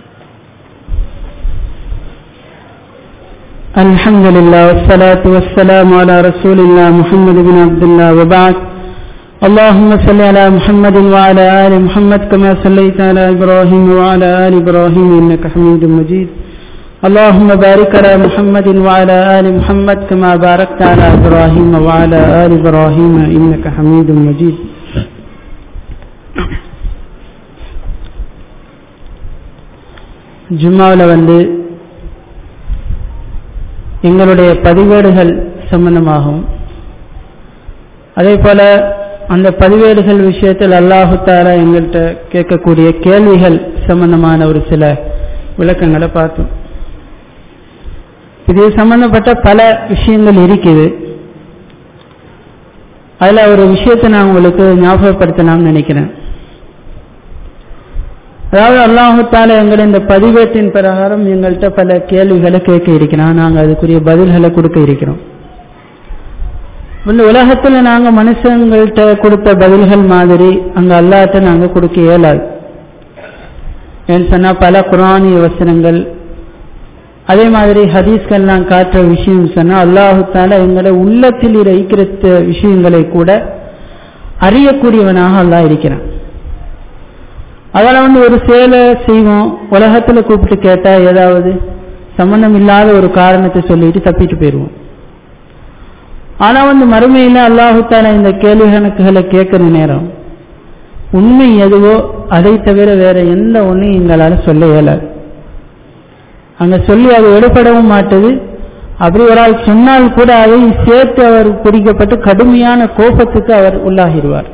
الحمد لله والصلاة والسلام على رسول الله محمد بن عبد الله وبعد اللهم صل على محمد وعلى آل محمد كما صليت على إبراهيم وعلى آل إبراهيم إنك حميد مجيد اللهم بارك على محمد وعلى آل محمد كما باركت على إبراهيم وعلى آل إبراهيم إنك حميد مجيد ஜும்மாவில் வந்து எங்களுடைய பதிவேடுகள் சம்பந்தமாகவும் அதே போல அந்த பதிவேடுகள் விஷயத்தில் அல்லாஹு தாலா எங்கள்கிட்ட கேட்கக்கூடிய கேள்விகள் சம்பந்தமான ஒரு சில விளக்கங்களை பார்த்தோம் இது சம்பந்தப்பட்ட பல விஷயங்கள் இருக்குது அதில் ஒரு விஷயத்தை நான் உங்களுக்கு ஞாபகப்படுத்தலாம்னு நினைக்கிறேன் அதாவது அல்லாஹால எங்களை இந்த பதிவேட்டின் பிரகாரம் எங்கள்கிட்ட பல கேள்விகளை கேட்க இருக்கிறோம் நாங்கள் அதுக்குரிய பதில்களை கொடுக்க இருக்கிறோம் இந்த உலகத்தில் நாங்கள் மனுஷங்கள்கிட்ட கொடுத்த பதில்கள் மாதிரி அங்கே அல்லாட்ட நாங்கள் கொடுக்க இயலாது ஏன்னு சொன்னால் பல குரானிய வசனங்கள் அதே மாதிரி ஹதீஸ்கள்லாம் காட்டுற விஷயம் சொன்னால் அல்லாஹுத்தால எங்களை உள்ளத்தில் இருக்கிற விஷயங்களை கூட அறியக்கூடியவனாக அல்லா இருக்கிறான் அதில் வந்து ஒரு சேலை செய்வோம் உலகத்தில் கூப்பிட்டு கேட்டால் ஏதாவது சம்பந்தம் இல்லாத ஒரு காரணத்தை சொல்லிட்டு தப்பிட்டு போயிடுவோம் ஆனால் வந்து மறுமையில் அல்லாஹுத்தால இந்த கேள்வி கணக்குகளை கேட்குற நேரம் உண்மை எதுவோ அதை தவிர வேற எந்த ஒன்றையும் எங்களால் சொல்ல இயலாது அங்கே சொல்லி அது எடுபடவும் மாட்டது அப்படி ஒரு ஆள் சொன்னால் கூட அதை சேர்த்து அவர் பிடிக்கப்பட்டு கடுமையான கோபத்துக்கு அவர் உள்ளாகிடுவார்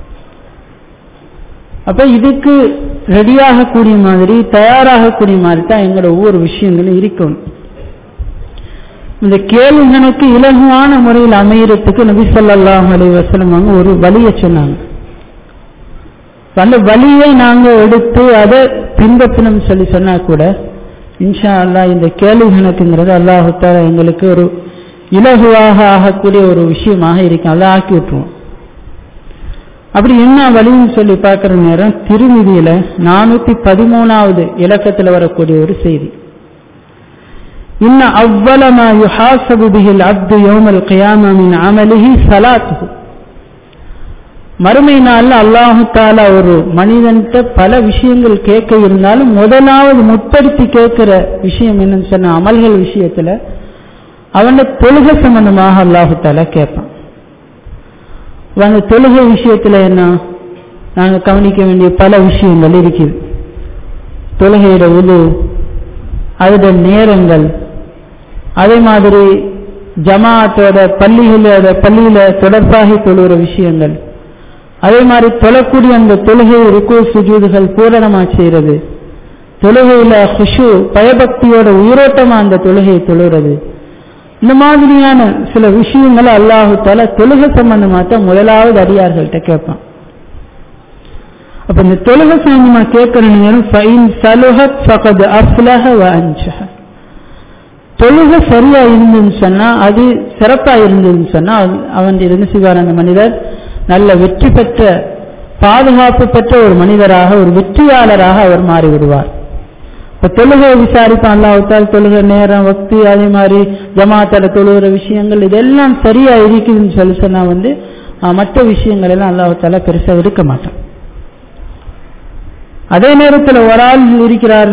அப்ப இதுக்கு ரெடியாக கூடிய மாதிரி தயாராக கூடிய மாதிரி தான் எங்களோட ஒவ்வொரு விஷயங்களும் இருக்கணும் இந்த கேள்வி கணக்கு இலகுவான முறையில் அமையறதுக்கு நபி சொல்லாஹ் அலி வசலம் அவங்க ஒரு வழியை சொன்னாங்க அந்த வழியை நாங்க எடுத்து அதை பின்பற்றணும் சொல்லி சொன்னா கூட இன்ஷா அல்லா இந்த கேள்வி கணக்குங்கிறது அல்லாஹுத்தால எங்களுக்கு ஒரு இலகுவாக ஆகக்கூடிய ஒரு விஷயமாக இருக்கும் அதை ஆக்கி விட்டுருவோம் அப்படி என்ன வழின்னு சொல்லி பார்க்குற நேரம் திருநிதியில நானூத்தி பதிமூணாவது இலக்கத்தில் வரக்கூடிய ஒரு செய்தி இன்ன அவ்வளமா யுஹாசபு பிஹில் அப்து யோமல் கியாம மின் அமலிஹி சலாத்துஹு மறுமை நாள்ல அல்லாஹு தாலா ஒரு மனிதன்கிட்ட பல விஷயங்கள் கேட்க இருந்தாலும் முதலாவது முற்படுத்தி கேட்கிற விஷயம் என்னன்னு சொன்ன அமல்கள் விஷயத்துல அவன தொழுகை சம்பந்தமாக அல்லாஹு தாலா கேட்பான் அந்த தொழுகை விஷயத்துல என்ன நாங்க கவனிக்க வேண்டிய பல விஷயங்கள் இருக்குது தொழுகையிட உது அதோட நேரங்கள் அதே மாதிரி ஜமாத்தோட பள்ளிகளோட பள்ளியில தொடர்பாகி தொழுகிற விஷயங்கள் அதே மாதிரி தொழக்கூடிய அந்த தொழுகை ருக்கு சுஜூதுகள் பூரணமா செய்யறது தொழுகையில ஹுஷு பயபக்தியோட உயிரோட்டமா அந்த தொழுகையை தொழுகிறது இந்த மாதிரியான சில விஷயங்களை அல்லாஹு தால தொழுகை சம்பந்தமா தான் முதலாவது அடியார்கள்ட்ட கேட்பான் அப்ப இந்த தொழுகை சம்பந்தமா கேட்கிற நேரம் ஃபைன் சலுஹத் ஃபகத் அஃப்லஹ வ அன்ஜஹ தொழுகை சரியா இருந்துன்னு சொன்னா அது சிறப்பா இருந்ததுன்னு சொன்னா அவன் இருந்து செய்வார் அந்த மனிதர் நல்ல வெற்றி பெற்ற பாதுகாப்பு பெற்ற ஒரு மனிதராக ஒரு வெற்றியாளராக அவர் மாறிவிடுவார் இப்ப தொழுகை விசாரிப்பான் அல்லாஹால் தொழுகை நேரம் வக்தி அதே மாதிரி ஜமாத்தால தொழுகிற விஷயங்கள் இதெல்லாம் சரியா இருக்குதுன்னு சொல்லி சொன்னா வந்து மற்ற விஷயங்கள் எல்லாம் அல்லாஹால பெருசா இருக்க மாட்டான் அதே நேரத்தில் ஒரு ஆள் இருக்கிறார்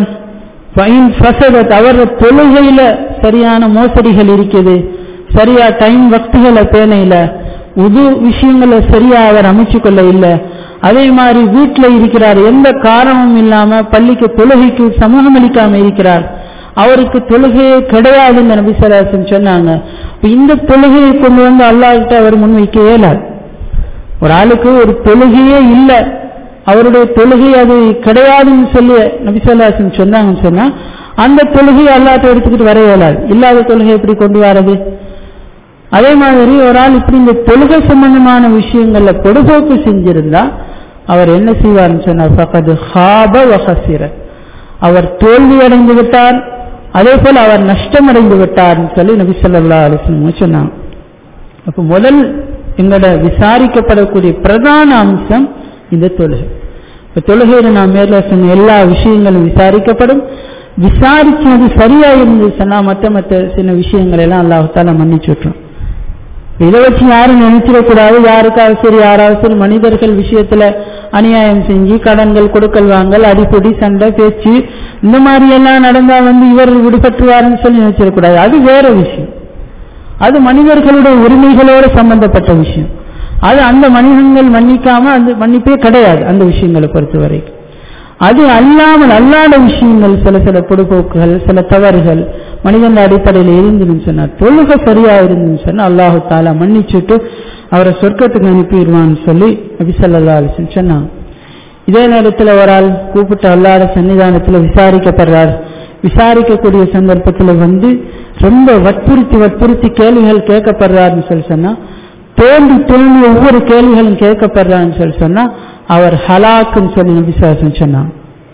அவர் தொழுகையில சரியான மோசடிகள் இருக்குது சரியா டைம் வக்திகளை பேணையில உது விஷயங்களை சரியா அவர் அமைச்சு கொள்ள இல்லை அதே மாதிரி வீட்டில் இருக்கிறார் எந்த காரணமும் இல்லாம பள்ளிக்கு தொழுகைக்கு சமூகம் அளிக்காம இருக்கிறார் அவருக்கு தொழுகையே கிடையாதுன்னு நபிசராசன் சொன்னாங்க இந்த தொழுகையை கொண்டு வந்து அல்லாஹ்கிட்ட அவர் முன்வைக்க இயலாது ஒரு ஆளுக்கு ஒரு தொழுகையே இல்லை அவருடைய தொழுகை அது கிடையாதுன்னு சொல்லி நபிசல்லாசன் சொன்னாங்கன்னு சொன்னா அந்த தொழுகையை அல்லாட்ட எடுத்துக்கிட்டு வர இயலாது இல்லாத தொழுகை எப்படி கொண்டு வரது அதே மாதிரி ஒரு ஆள் இப்படி இந்த தொழுகை சம்பந்தமான விஷயங்கள்ல பொடுபோக்கு செஞ்சிருந்தா அவர் என்ன செய்வார்னு சொன்னார் பக்கத்து ஹாப வஹசிர அவர் தோல்வி அடைந்து விட்டார் அதே போல அவர் நஷ்டம் அடைந்து விட்டார்னு சொல்லி நபி சொல்லா அலிஸ்லம் சொன்னாங்க அப்ப முதல் எங்களோட விசாரிக்கப்படக்கூடிய பிரதான அம்சம் இந்த தொழுகை இப்ப தொழுகையில நான் மேல சொன்ன எல்லா விஷயங்களும் விசாரிக்கப்படும் விசாரிச்சு அது சரியா இருந்து சொன்னா மற்ற மற்ற சில விஷயங்கள் எல்லாம் அல்லாஹால மன்னிச்சு விட்டுரும் இதை வச்சு யாரும் நினைச்சிடக்கூடாது யாருக்காவது சரி யாராவது சரி மனிதர்கள் விஷயத்துல அநியாயம் செஞ்சு கடன்கள் கொடுக்கல் வாங்கல் அடிப்படி சண்டை பேச்சு இந்த மாதிரி எல்லாம் நடந்தா வந்து இவர் விடுபட்டுவாருன்னு சொல்லி நினைச்சிடக்கூடாது அது வேற விஷயம் அது மனிதர்களுடைய உரிமைகளோடு சம்பந்தப்பட்ட விஷயம் அது அந்த மனிதர்கள் மன்னிக்காம அந்த மன்னிப்பே கிடையாது அந்த விஷயங்களை பொறுத்த வரைக்கும் அது அல்லாமல் அல்லாத விஷயங்கள் சில சில பொடுபோக்குகள் சில தவறுகள் மனிதன் அடிப்படையில் இருந்துன்னு சொன்னார் தொழுகை சரியா இருந்துன்னு சொன்னா அல்லாஹு தாலா மன்னிச்சுட்டு அவரை சொர்க்கத்துக்கு அனுப்பிடுவான்னு சொல்லி நபிசல்லா அலிசன் சொன்னாங்க இதே நேரத்தில் ஒரு ஆள் கூப்பிட்டு அல்லாத சன்னிதானத்தில் விசாரிக்கப்படுறார் விசாரிக்கக்கூடிய சந்தர்ப்பத்தில் வந்து ரொம்ப வற்புறுத்தி வற்புறுத்தி கேள்விகள் கேட்கப்படுறாருன்னு சொல்லி சொன்னா தோண்டி தோண்டி ஒவ்வொரு கேள்விகளும் கேட்கப்படுறான்னு சொல்லி சொன்னா அவர் ஹலாக்குன்னு சொல்லி விசுவாசம் சொன்னான்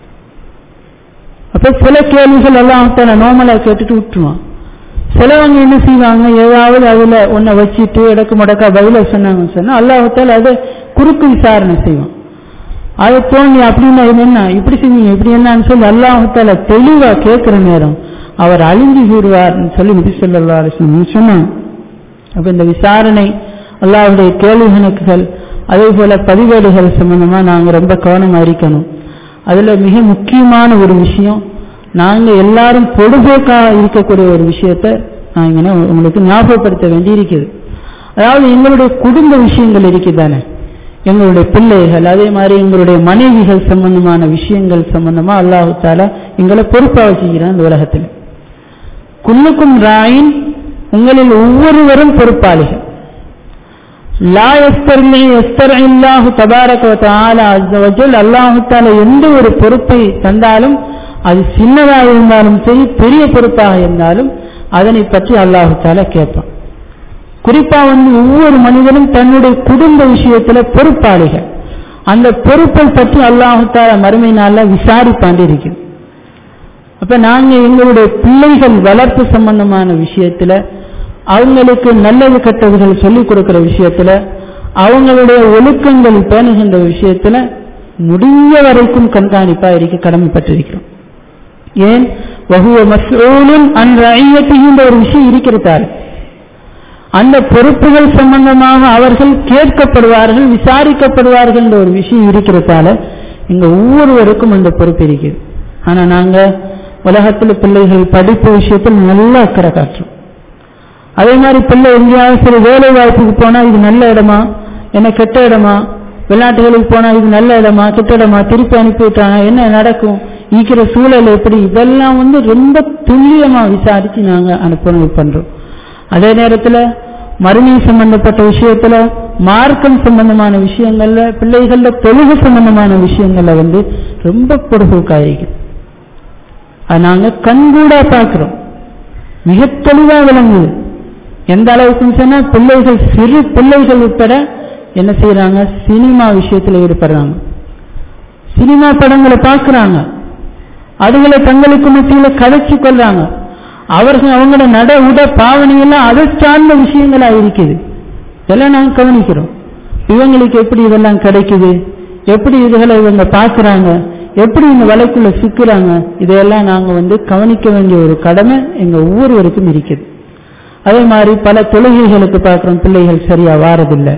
அப்ப சில கேள்விகள் எல்லாம் நோமலா கேட்டுட்டு விட்டுருவான் சிலவங்க என்ன செய்வாங்க ஏதாவது அதுல ஒன்ன வச்சுட்டு இடக்கு முடக்கா பதில சொன்னாங்கன்னு சொன்னா அல்லாஹத்தால் அதை குறுக்கு விசாரணை செய்வான் அதை தோண்டி அப்படின்னா இது என்ன இப்படி செஞ்சீங்க இப்படி என்னன்னு சொல்லி அல்லாஹத்தால தெளிவா கேட்கிற நேரம் அவர் அழிஞ்சு விடுவார்னு சொல்லி நபி சொல்லா சொன்னாங்க அப்ப இந்த விசாரணை அல்லாவுடைய கேள்வி கணக்குகள் அதே போல பதிவேடுகள் சம்பந்தமா நாங்க ரொம்ப கவனமா இருக்கணும் அதுல மிக முக்கியமான ஒரு விஷயம் நாங்க எல்லாரும் பொடுபோக்காக இருக்கக்கூடிய ஒரு விஷயத்த நான் இங்கே உங்களுக்கு ஞாபகப்படுத்த வேண்டி இருக்குது அதாவது எங்களுடைய குடும்ப விஷயங்கள் இருக்குதானே எங்களுடைய பிள்ளைகள் அதே மாதிரி எங்களுடைய மனைவிகள் சம்பந்தமான விஷயங்கள் சம்பந்தமா அல்லாஹு தாலா எங்களை பொறுப்பா வச்சுக்கிறான் இந்த உலகத்தில் குல்லுக்கும் ராயின் உங்களில் ஒவ்வொருவரும் பொறுப்பாளிகள் லா எஸ்தர்மே எஸ்தர் இல்லாஹு தபாரக தாலா அஸ்வஜல் அல்லாஹு தாலா எந்த ஒரு பொறுப்பை தந்தாலும் அது சின்னதாக இருந்தாலும் சரி பெரிய பொறுப்பாக இருந்தாலும் அதனை பற்றி அல்லாஹு தாலா கேட்பான் குறிப்பா வந்து ஒவ்வொரு மனிதனும் தன்னுடைய குடும்ப விஷயத்துல பொறுப்பாளிகள் அந்த பொறுப்பை பற்றி அல்லாஹு தாலா மறுமை நாள்ல விசாரிப்பாண்டு இருக்குது அப்ப நாங்க எங்களுடைய பிள்ளைகள் வளர்ப்பு சம்பந்தமான விஷயத்துல அவங்களுக்கு நல்லது கெட்டதுகள் சொல்லிக் கொடுக்கிற விஷயத்துல அவங்களுடைய ஒழுக்கங்கள் பேணுகின்ற விஷயத்துல முடிஞ்ச வரைக்கும் கண்காணிப்பா இருக்க கடமைப்பட்டிருக்கிறோம் ஏன் வகுவ மசூலும் அன் ரஐயத்திகின்ற ஒரு விஷயம் இருக்கிறதாரு அந்த பொறுப்புகள் சம்பந்தமாக அவர்கள் கேட்கப்படுவார்கள் விசாரிக்கப்படுவார்கள் என்ற ஒரு விஷயம் இருக்கிறதால இங்க ஒவ்வொருவருக்கும் அந்த பொறுப்பு இருக்குது ஆனா நாங்க உலகத்துல பிள்ளைகள் படிப்பு விஷயத்தில் நல்ல அக்கறை காட்டுறோம் அதே மாதிரி பிள்ளை எங்கேயாவது சரி வேலை வாய்ப்புக்கு போனா இது நல்ல இடமா என்ன கெட்ட இடமா வெளிநாட்டுகளுக்கு போனா இது நல்ல இடமா கெட்ட இடமா திருப்பி அனுப்பி விட்டாங்க என்ன நடக்கும் ஈக்கிற சூழல் எப்படி இதெல்லாம் வந்து ரொம்ப துல்லியமா விசாரிச்சு நாங்க அனுப்பணும் பண்றோம் அதே நேரத்துல மறுமை சம்பந்தப்பட்ட விஷயத்துல மார்க்கம் சம்பந்தமான விஷயங்கள்ல பிள்ளைகள தொழுகை சம்பந்தமான விஷயங்கள்ல வந்து ரொம்ப பொறுப்புக்காயிருக்கும் அது நாங்க கண்கூடா பார்க்கிறோம் மிக தெளிவா விளங்குது எந்த அளவுக்குன்னு சொன்னா பிள்ளைகள் சிறு பிள்ளைகள் உட்பட என்ன செய்யறாங்க சினிமா விஷயத்துல ஈடுபடுறாங்க சினிமா படங்களை பார்க்கறாங்க அதுகளை தங்களுக்கு மத்தியில கதைச்சு கொள்றாங்க அவர்கள் அவங்களோட நட உட பாவனையெல்லாம் அதை சார்ந்த விஷயங்களா இருக்குது இதெல்லாம் நாங்க கவனிக்கிறோம் இவங்களுக்கு எப்படி இதெல்லாம் கிடைக்குது எப்படி இதுகளை இவங்க பார்க்கறாங்க எப்படி இந்த வலைக்குள்ள சிக்கிறாங்க இதையெல்லாம் நாங்க வந்து கவனிக்க வேண்டிய ஒரு கடமை எங்க ஒவ்வொருவருக்கும் இருக்குது அதே மாதிரி பல தொழுகைகளுக்கு பார்க்கிறோம் பிள்ளைகள் சரியா வாரதில்லை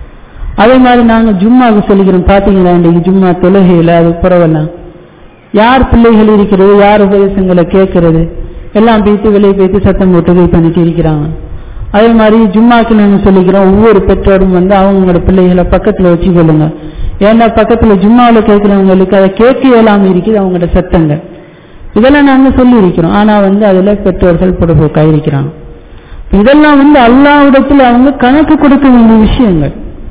அதே மாதிரி நாங்க ஜும்மாவுக்கு சொல்லிக்கிறோம் பாத்தீங்களா இன்றைக்கு ஜும்மா தொழுகையில அது பரவலாம் யார் பிள்ளைகள் இருக்கிறது யார் உபதேசங்களை கேட்கறது எல்லாம் பேசி வெளியே பேசி சத்தம் போட்டு இது பண்ணிட்டு இருக்கிறாங்க அதே மாதிரி ஜும்மாக்கு நாங்க சொல்லிக்கிறோம் ஒவ்வொரு பெற்றோரும் வந்து அவங்களோட பிள்ளைகளை பக்கத்துல வச்சு கொள்ளுங்க ஏன்னா பக்கத்துல ஜும்மாவில் கேட்கிறவங்களுக்கு அதை கேட்க இயலாம இருக்குது அவங்களோட சத்தங்கள் இதெல்லாம் நாங்க சொல்லி இருக்கிறோம் ஆனா வந்து அதுல பெற்றோர்கள் பொடுபோக்காக இருக்கிறாங்க இதெல்லாம் வந்து அல்லாவிடத்துல அவங்க கணக்கு கொடுக்க வேண்டிய விஷயங்கள்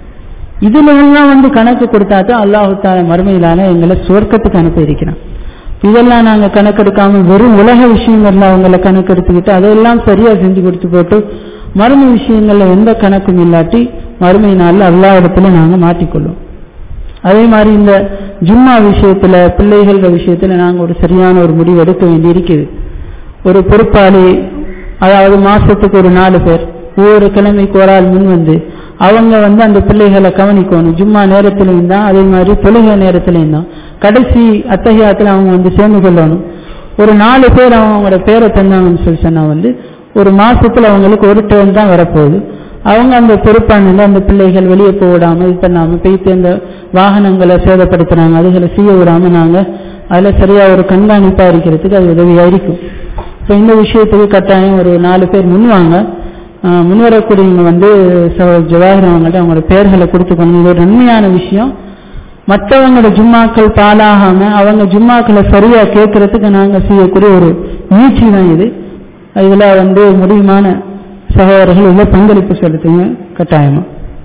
இதுல எல்லாம் வந்து கணக்கு கொடுத்தா தான் அல்லாஹு தால மறுமையிலான எங்களை சுவர்க்கத்துக்கு அனுப்பி இருக்கிறான் இதெல்லாம் நாங்க கணக்கெடுக்காம வெறும் உலக விஷயங்கள்ல அவங்கள கணக்கெடுத்துக்கிட்டு அதெல்லாம் சரியா செஞ்சு கொடுத்து போட்டு மறுமை விஷயங்கள்ல எந்த கணக்கும் இல்லாட்டி மறுமை நாள்ல எல்லா இடத்துல நாங்க மாட்டிக்கொள்ளும் அதே மாதிரி இந்த ஜும்மா விஷயத்துல பிள்ளைகள விஷயத்துல நாங்க ஒரு சரியான ஒரு முடிவு எடுக்க வேண்டி இருக்குது ஒரு பொறுப்பாளி அதாவது மாசத்துக்கு ஒரு நாலு பேர் ஒவ்வொரு கிழமைக்கு ஒரு ஆள் முன் வந்து அவங்க வந்து அந்த பிள்ளைகளை கவனிக்கணும் ஜும்மா நேரத்திலையும் தான் அதே மாதிரி தொழுகை நேரத்திலையும் தான் கடைசி அத்தகையத்தில் அவங்க வந்து சேர்ந்து கொள்ளணும் ஒரு நாலு பேர் அவங்களோட பேரை தந்தாங்கன்னு சொல்லி சொன்னா வந்து ஒரு மாசத்துல அவங்களுக்கு ஒரு டேர்ன் தான் வரப்போகுது அவங்க அந்த பொறுப்பானது அந்த பிள்ளைகள் வெளியே போக விடாம இது பண்ணாம போயிட்டு அந்த வாகனங்களை சேதப்படுத்துறாங்க அதுகளை செய்ய விடாம நாங்க அதுல சரியா ஒரு கண்காணிப்பா இருக்கிறதுக்கு அது உதவியா இருக்கும் இப்ப இந்த விஷயத்துக்கு கட்டாயம் ஒரு நாலு பேர் முன்வாங்க முன்வரக்கூடியவங்க வந்து ஜவாஹர் அவங்கள்ட்ட அவங்களோட பெயர்களை கொடுத்துக்கணும் இது ஒரு நன்மையான விஷயம் மற்றவங்களோட ஜும்மாக்கள் பாலாகாம அவங்க ஜும்மாக்களை சரியா கேட்கறதுக்கு நாங்க செய்யக்கூடிய ஒரு முயற்சி தான் இது இதுல வந்து முடியுமான சகோதரர்கள் உள்ள பங்களிப்பு செலுத்துங்க கட்டாயமா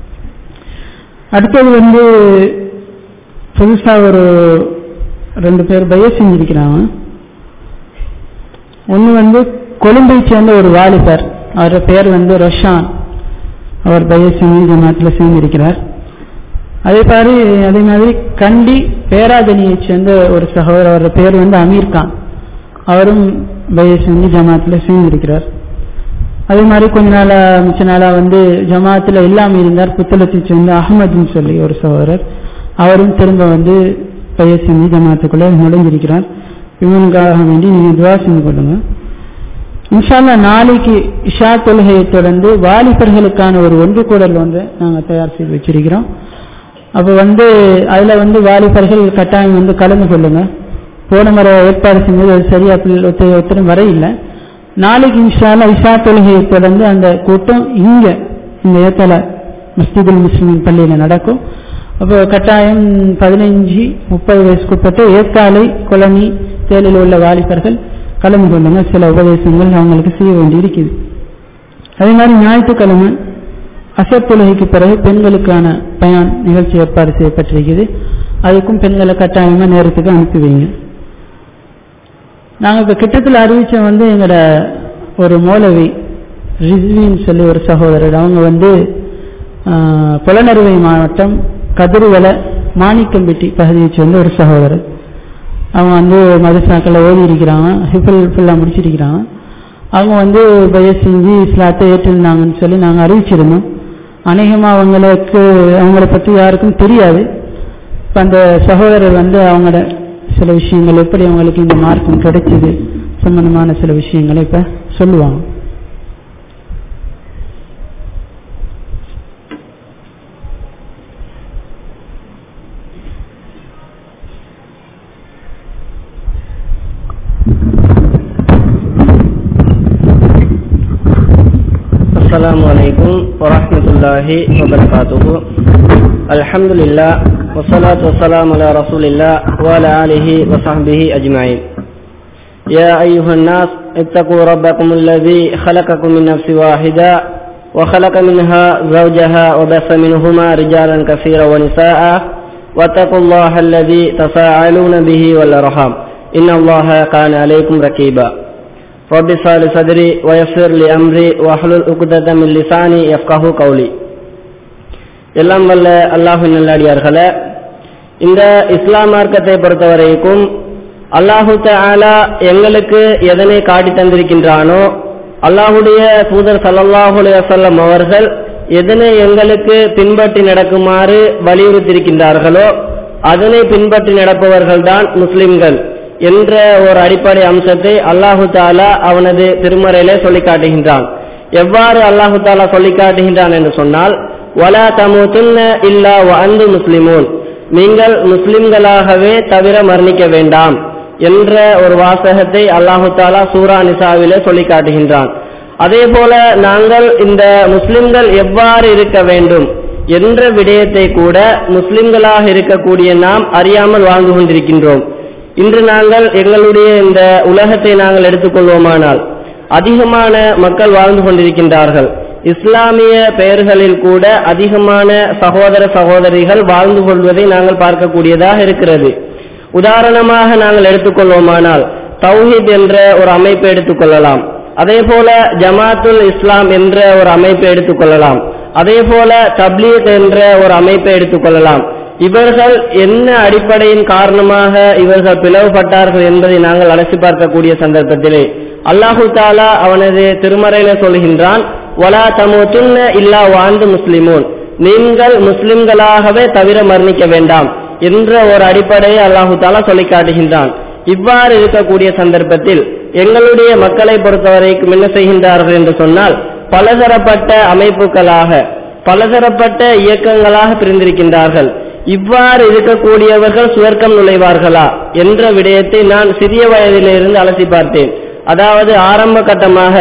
அடுத்தது வந்து புதுசா ஒரு ரெண்டு பேர் பய செஞ்சிருக்கிறாங்க ஒன்று வந்து கொழும்பை சேர்ந்த ஒரு வாலிபர் அவரோட பெயர் வந்து ரொஷான் அவர் பயசிங் ஜமாத்தில் சேர்ந்திருக்கிறார் அதே மாதிரி அதே மாதிரி கண்டி பேராதனியை சேர்ந்த ஒரு சகோதரர் அவரோட பேர் வந்து அமீர் கான் அவரும் பயசிங் ஜமாத்தில் சேர்ந்திருக்கிறார் அதே மாதிரி கொஞ்ச நாளா மிச்ச நாளா வந்து ஜமாத்தில் இல்லாம இருந்தார் புத்தளத்தை சேர்ந்த அகமதுன்னு சொல்லி ஒரு சகோதரர் அவரும் திரும்ப வந்து பயசிங் ஜமாத்துக்குள்ள நுழைஞ்சிருக்கிறார் இவனுக்காக வேண்டி நீங்க துவா செஞ்சு கொள்ளுங்க இன்ஷால்லா நாளைக்கு இஷா தொழுகையை தொடர்ந்து வாலிபர்களுக்கான ஒரு ஒன்று கூடல் வந்து நாங்கள் தயார் செய்து வச்சிருக்கிறோம் அப்போ வந்து அதில் வந்து வாலிபர்கள் கட்டாயம் வந்து கலந்து கொள்ளுங்க போன முறை ஏற்பாடு செஞ்சது அது சரியா ஒருத்தர் ஒருத்தரும் வர இல்லை நாளைக்கு இன்ஷால்லா இஷா தொழுகையை தொடர்ந்து அந்த கூட்டம் இங்க இந்த ஏத்தல மஸ்திதுல் முஸ்லிமின் பள்ளியில் நடக்கும் அப்போ கட்டாயம் பதினைஞ்சு முப்பது வயசுக்குட்பட்டு ஏற்காலை குளனி தேலில் உள்ள வாலிபர்கள் கலந்து கொள்ளுங்க சில உபதேசங்கள் அவங்களுக்கு செய்ய வேண்டி இருக்குது அதே மாதிரி ஞாயிற்றுக்கிழமை அசர் தொழுகைக்கு பிறகு பெண்களுக்கான பயன் நிகழ்ச்சி ஏற்பாடு செய்யப்பட்டிருக்குது அதுக்கும் பெண்களை கட்டாயமா நேரத்துக்கு அனுப்பி வைங்க நாங்கள் இப்போ கிட்டத்தில் அறிவிச்ச வந்து எங்களோட ஒரு மௌலவி ரிஸ்வின்னு சொல்லி ஒரு சகோதரர் அவங்க வந்து புலனறுவை மாவட்டம் கதிர்வலை மாணிக்கம்பட்டி பகுதியை சேர்ந்த ஒரு சகோதரர் அவங்க வந்து மதசாக்களை ஓதி இருக்கிறாங்க ஹிஃபில் ஃபுல்லாக முடிச்சிருக்கிறாங்க அவங்க வந்து பய செஞ்சு இஸ்லாத்தை ஏற்றிருந்தாங்கன்னு சொல்லி நாங்கள் அறிவிச்சிருந்தோம் அநேகமாக அவங்களுக்கு அவங்கள பற்றி யாருக்கும் தெரியாது இப்போ அந்த சகோதரர் வந்து அவங்களோட சில விஷயங்கள் எப்படி அவங்களுக்கு இந்த மார்க்கம் கிடைச்சது சம்பந்தமான சில விஷயங்களை இப்போ சொல்லுவாங்க السلام عليكم ورحمة الله وبركاته الحمد لله والصلاة والسلام على رسول الله وعلى آله وصحبه أجمعين يا أيها الناس اتقوا ربكم الذي خلقكم من نفس واحدة وخلق منها زوجها وبث منهما رجالا كثيرا ونساء واتقوا الله الذي تساءلون به والأرحام إن الله كان عليكم رقيبا رب اشرح لي صدري ويسر لي امري واحلل عقدة من لساني يفقهوا قولي எல்லாம் வல்ல அல்லாஹு நல்லடியார்களே இந்த இஸ்லாம் மார்க்கத்தை பொறுத்தவரைக்கும் அல்லாஹு தஆலா எங்களுக்கு எதனை காட்டி தந்திருக்கின்றானோ அல்லாஹுடைய தூதர் சல்லல்லாஹு அலைஹி வஸல்லம் அவர்கள் எதனை எங்களுக்கு பின்பற்றி நடக்குமாறு வலியுறுத்தியிருக்கின்றார்களோ அதனை பின்பற்றி நடப்பவர்கள்தான் முஸ்லிம்கள் என்ற ஒரு அடிப்படை அம்சத்தை அல்லாஹு தாலா அவனது திருமறையிலே சொல்லி காட்டுகின்றான் எவ்வாறு அல்லாஹு தாலா சொல்லி காட்டுகின்றான் என்று சொன்னால் வலா தமுத்துன்ன இல்லா அந்து முஸ்லிமூன் நீங்கள் முஸ்லிம்களாகவே தவிர மரணிக்க வேண்டாம் என்ற ஒரு வாசகத்தை அல்லாஹு தாலா சூரா நிசாவிலே சொல்லி காட்டுகின்றான் அதே போல நாங்கள் இந்த முஸ்லிம்கள் எவ்வாறு இருக்க வேண்டும் என்ற விடயத்தை கூட முஸ்லிம்களாக இருக்கக்கூடிய நாம் அறியாமல் வாழ்ந்து கொண்டிருக்கின்றோம் இன்று நாங்கள் எங்களுடைய இந்த உலகத்தை நாங்கள் எடுத்துக்கொள்வோமானால் அதிகமான மக்கள் வாழ்ந்து கொண்டிருக்கின்றார்கள் இஸ்லாமிய பெயர்களில் கூட அதிகமான சகோதர சகோதரிகள் வாழ்ந்து கொள்வதை நாங்கள் பார்க்கக்கூடியதாக இருக்கிறது உதாரணமாக நாங்கள் எடுத்துக்கொள்வோமானால் தௌஹித் என்ற ஒரு அமைப்பை எடுத்துக்கொள்ளலாம் அதே போல ஜமாத்துல் இஸ்லாம் என்ற ஒரு அமைப்பை எடுத்துக்கொள்ளலாம் அதே போல தப்லீக் என்ற ஒரு அமைப்பை எடுத்துக்கொள்ளலாம் இவர்கள் என்ன அடிப்படையின் காரணமாக இவர்கள் பிளவுபட்டார்கள் என்பதை நாங்கள் அலசி பார்க்கக்கூடிய சந்தர்ப்பத்திலே அல்லாஹு தாலா அவனது திருமறையில சொல்கின்றான் வலா தமுத்துன்ன இல்லா வாழ்ந்து முஸ்லிமூன் நீங்கள் முஸ்லிம்களாகவே தவிர மரணிக்க வேண்டாம் என்ற ஒரு அடிப்படையை அல்லாஹு தாலா சொல்லி காட்டுகின்றான் இவ்வாறு இருக்கக்கூடிய சந்தர்ப்பத்தில் எங்களுடைய மக்களை பொறுத்தவரைக்கும் என்ன செய்கின்றார்கள் என்று சொன்னால் பலதரப்பட்ட அமைப்புகளாக பலதரப்பட்ட இயக்கங்களாக பிரிந்திருக்கின்றார்கள் இவ்வாறு இருக்கக்கூடியவர்கள் சுவர்க்கம் நுழைவார்களா என்ற விடயத்தை நான் சிறிய வயதிலிருந்து அலசி பார்த்தேன் அதாவது ஆரம்ப கட்டமாக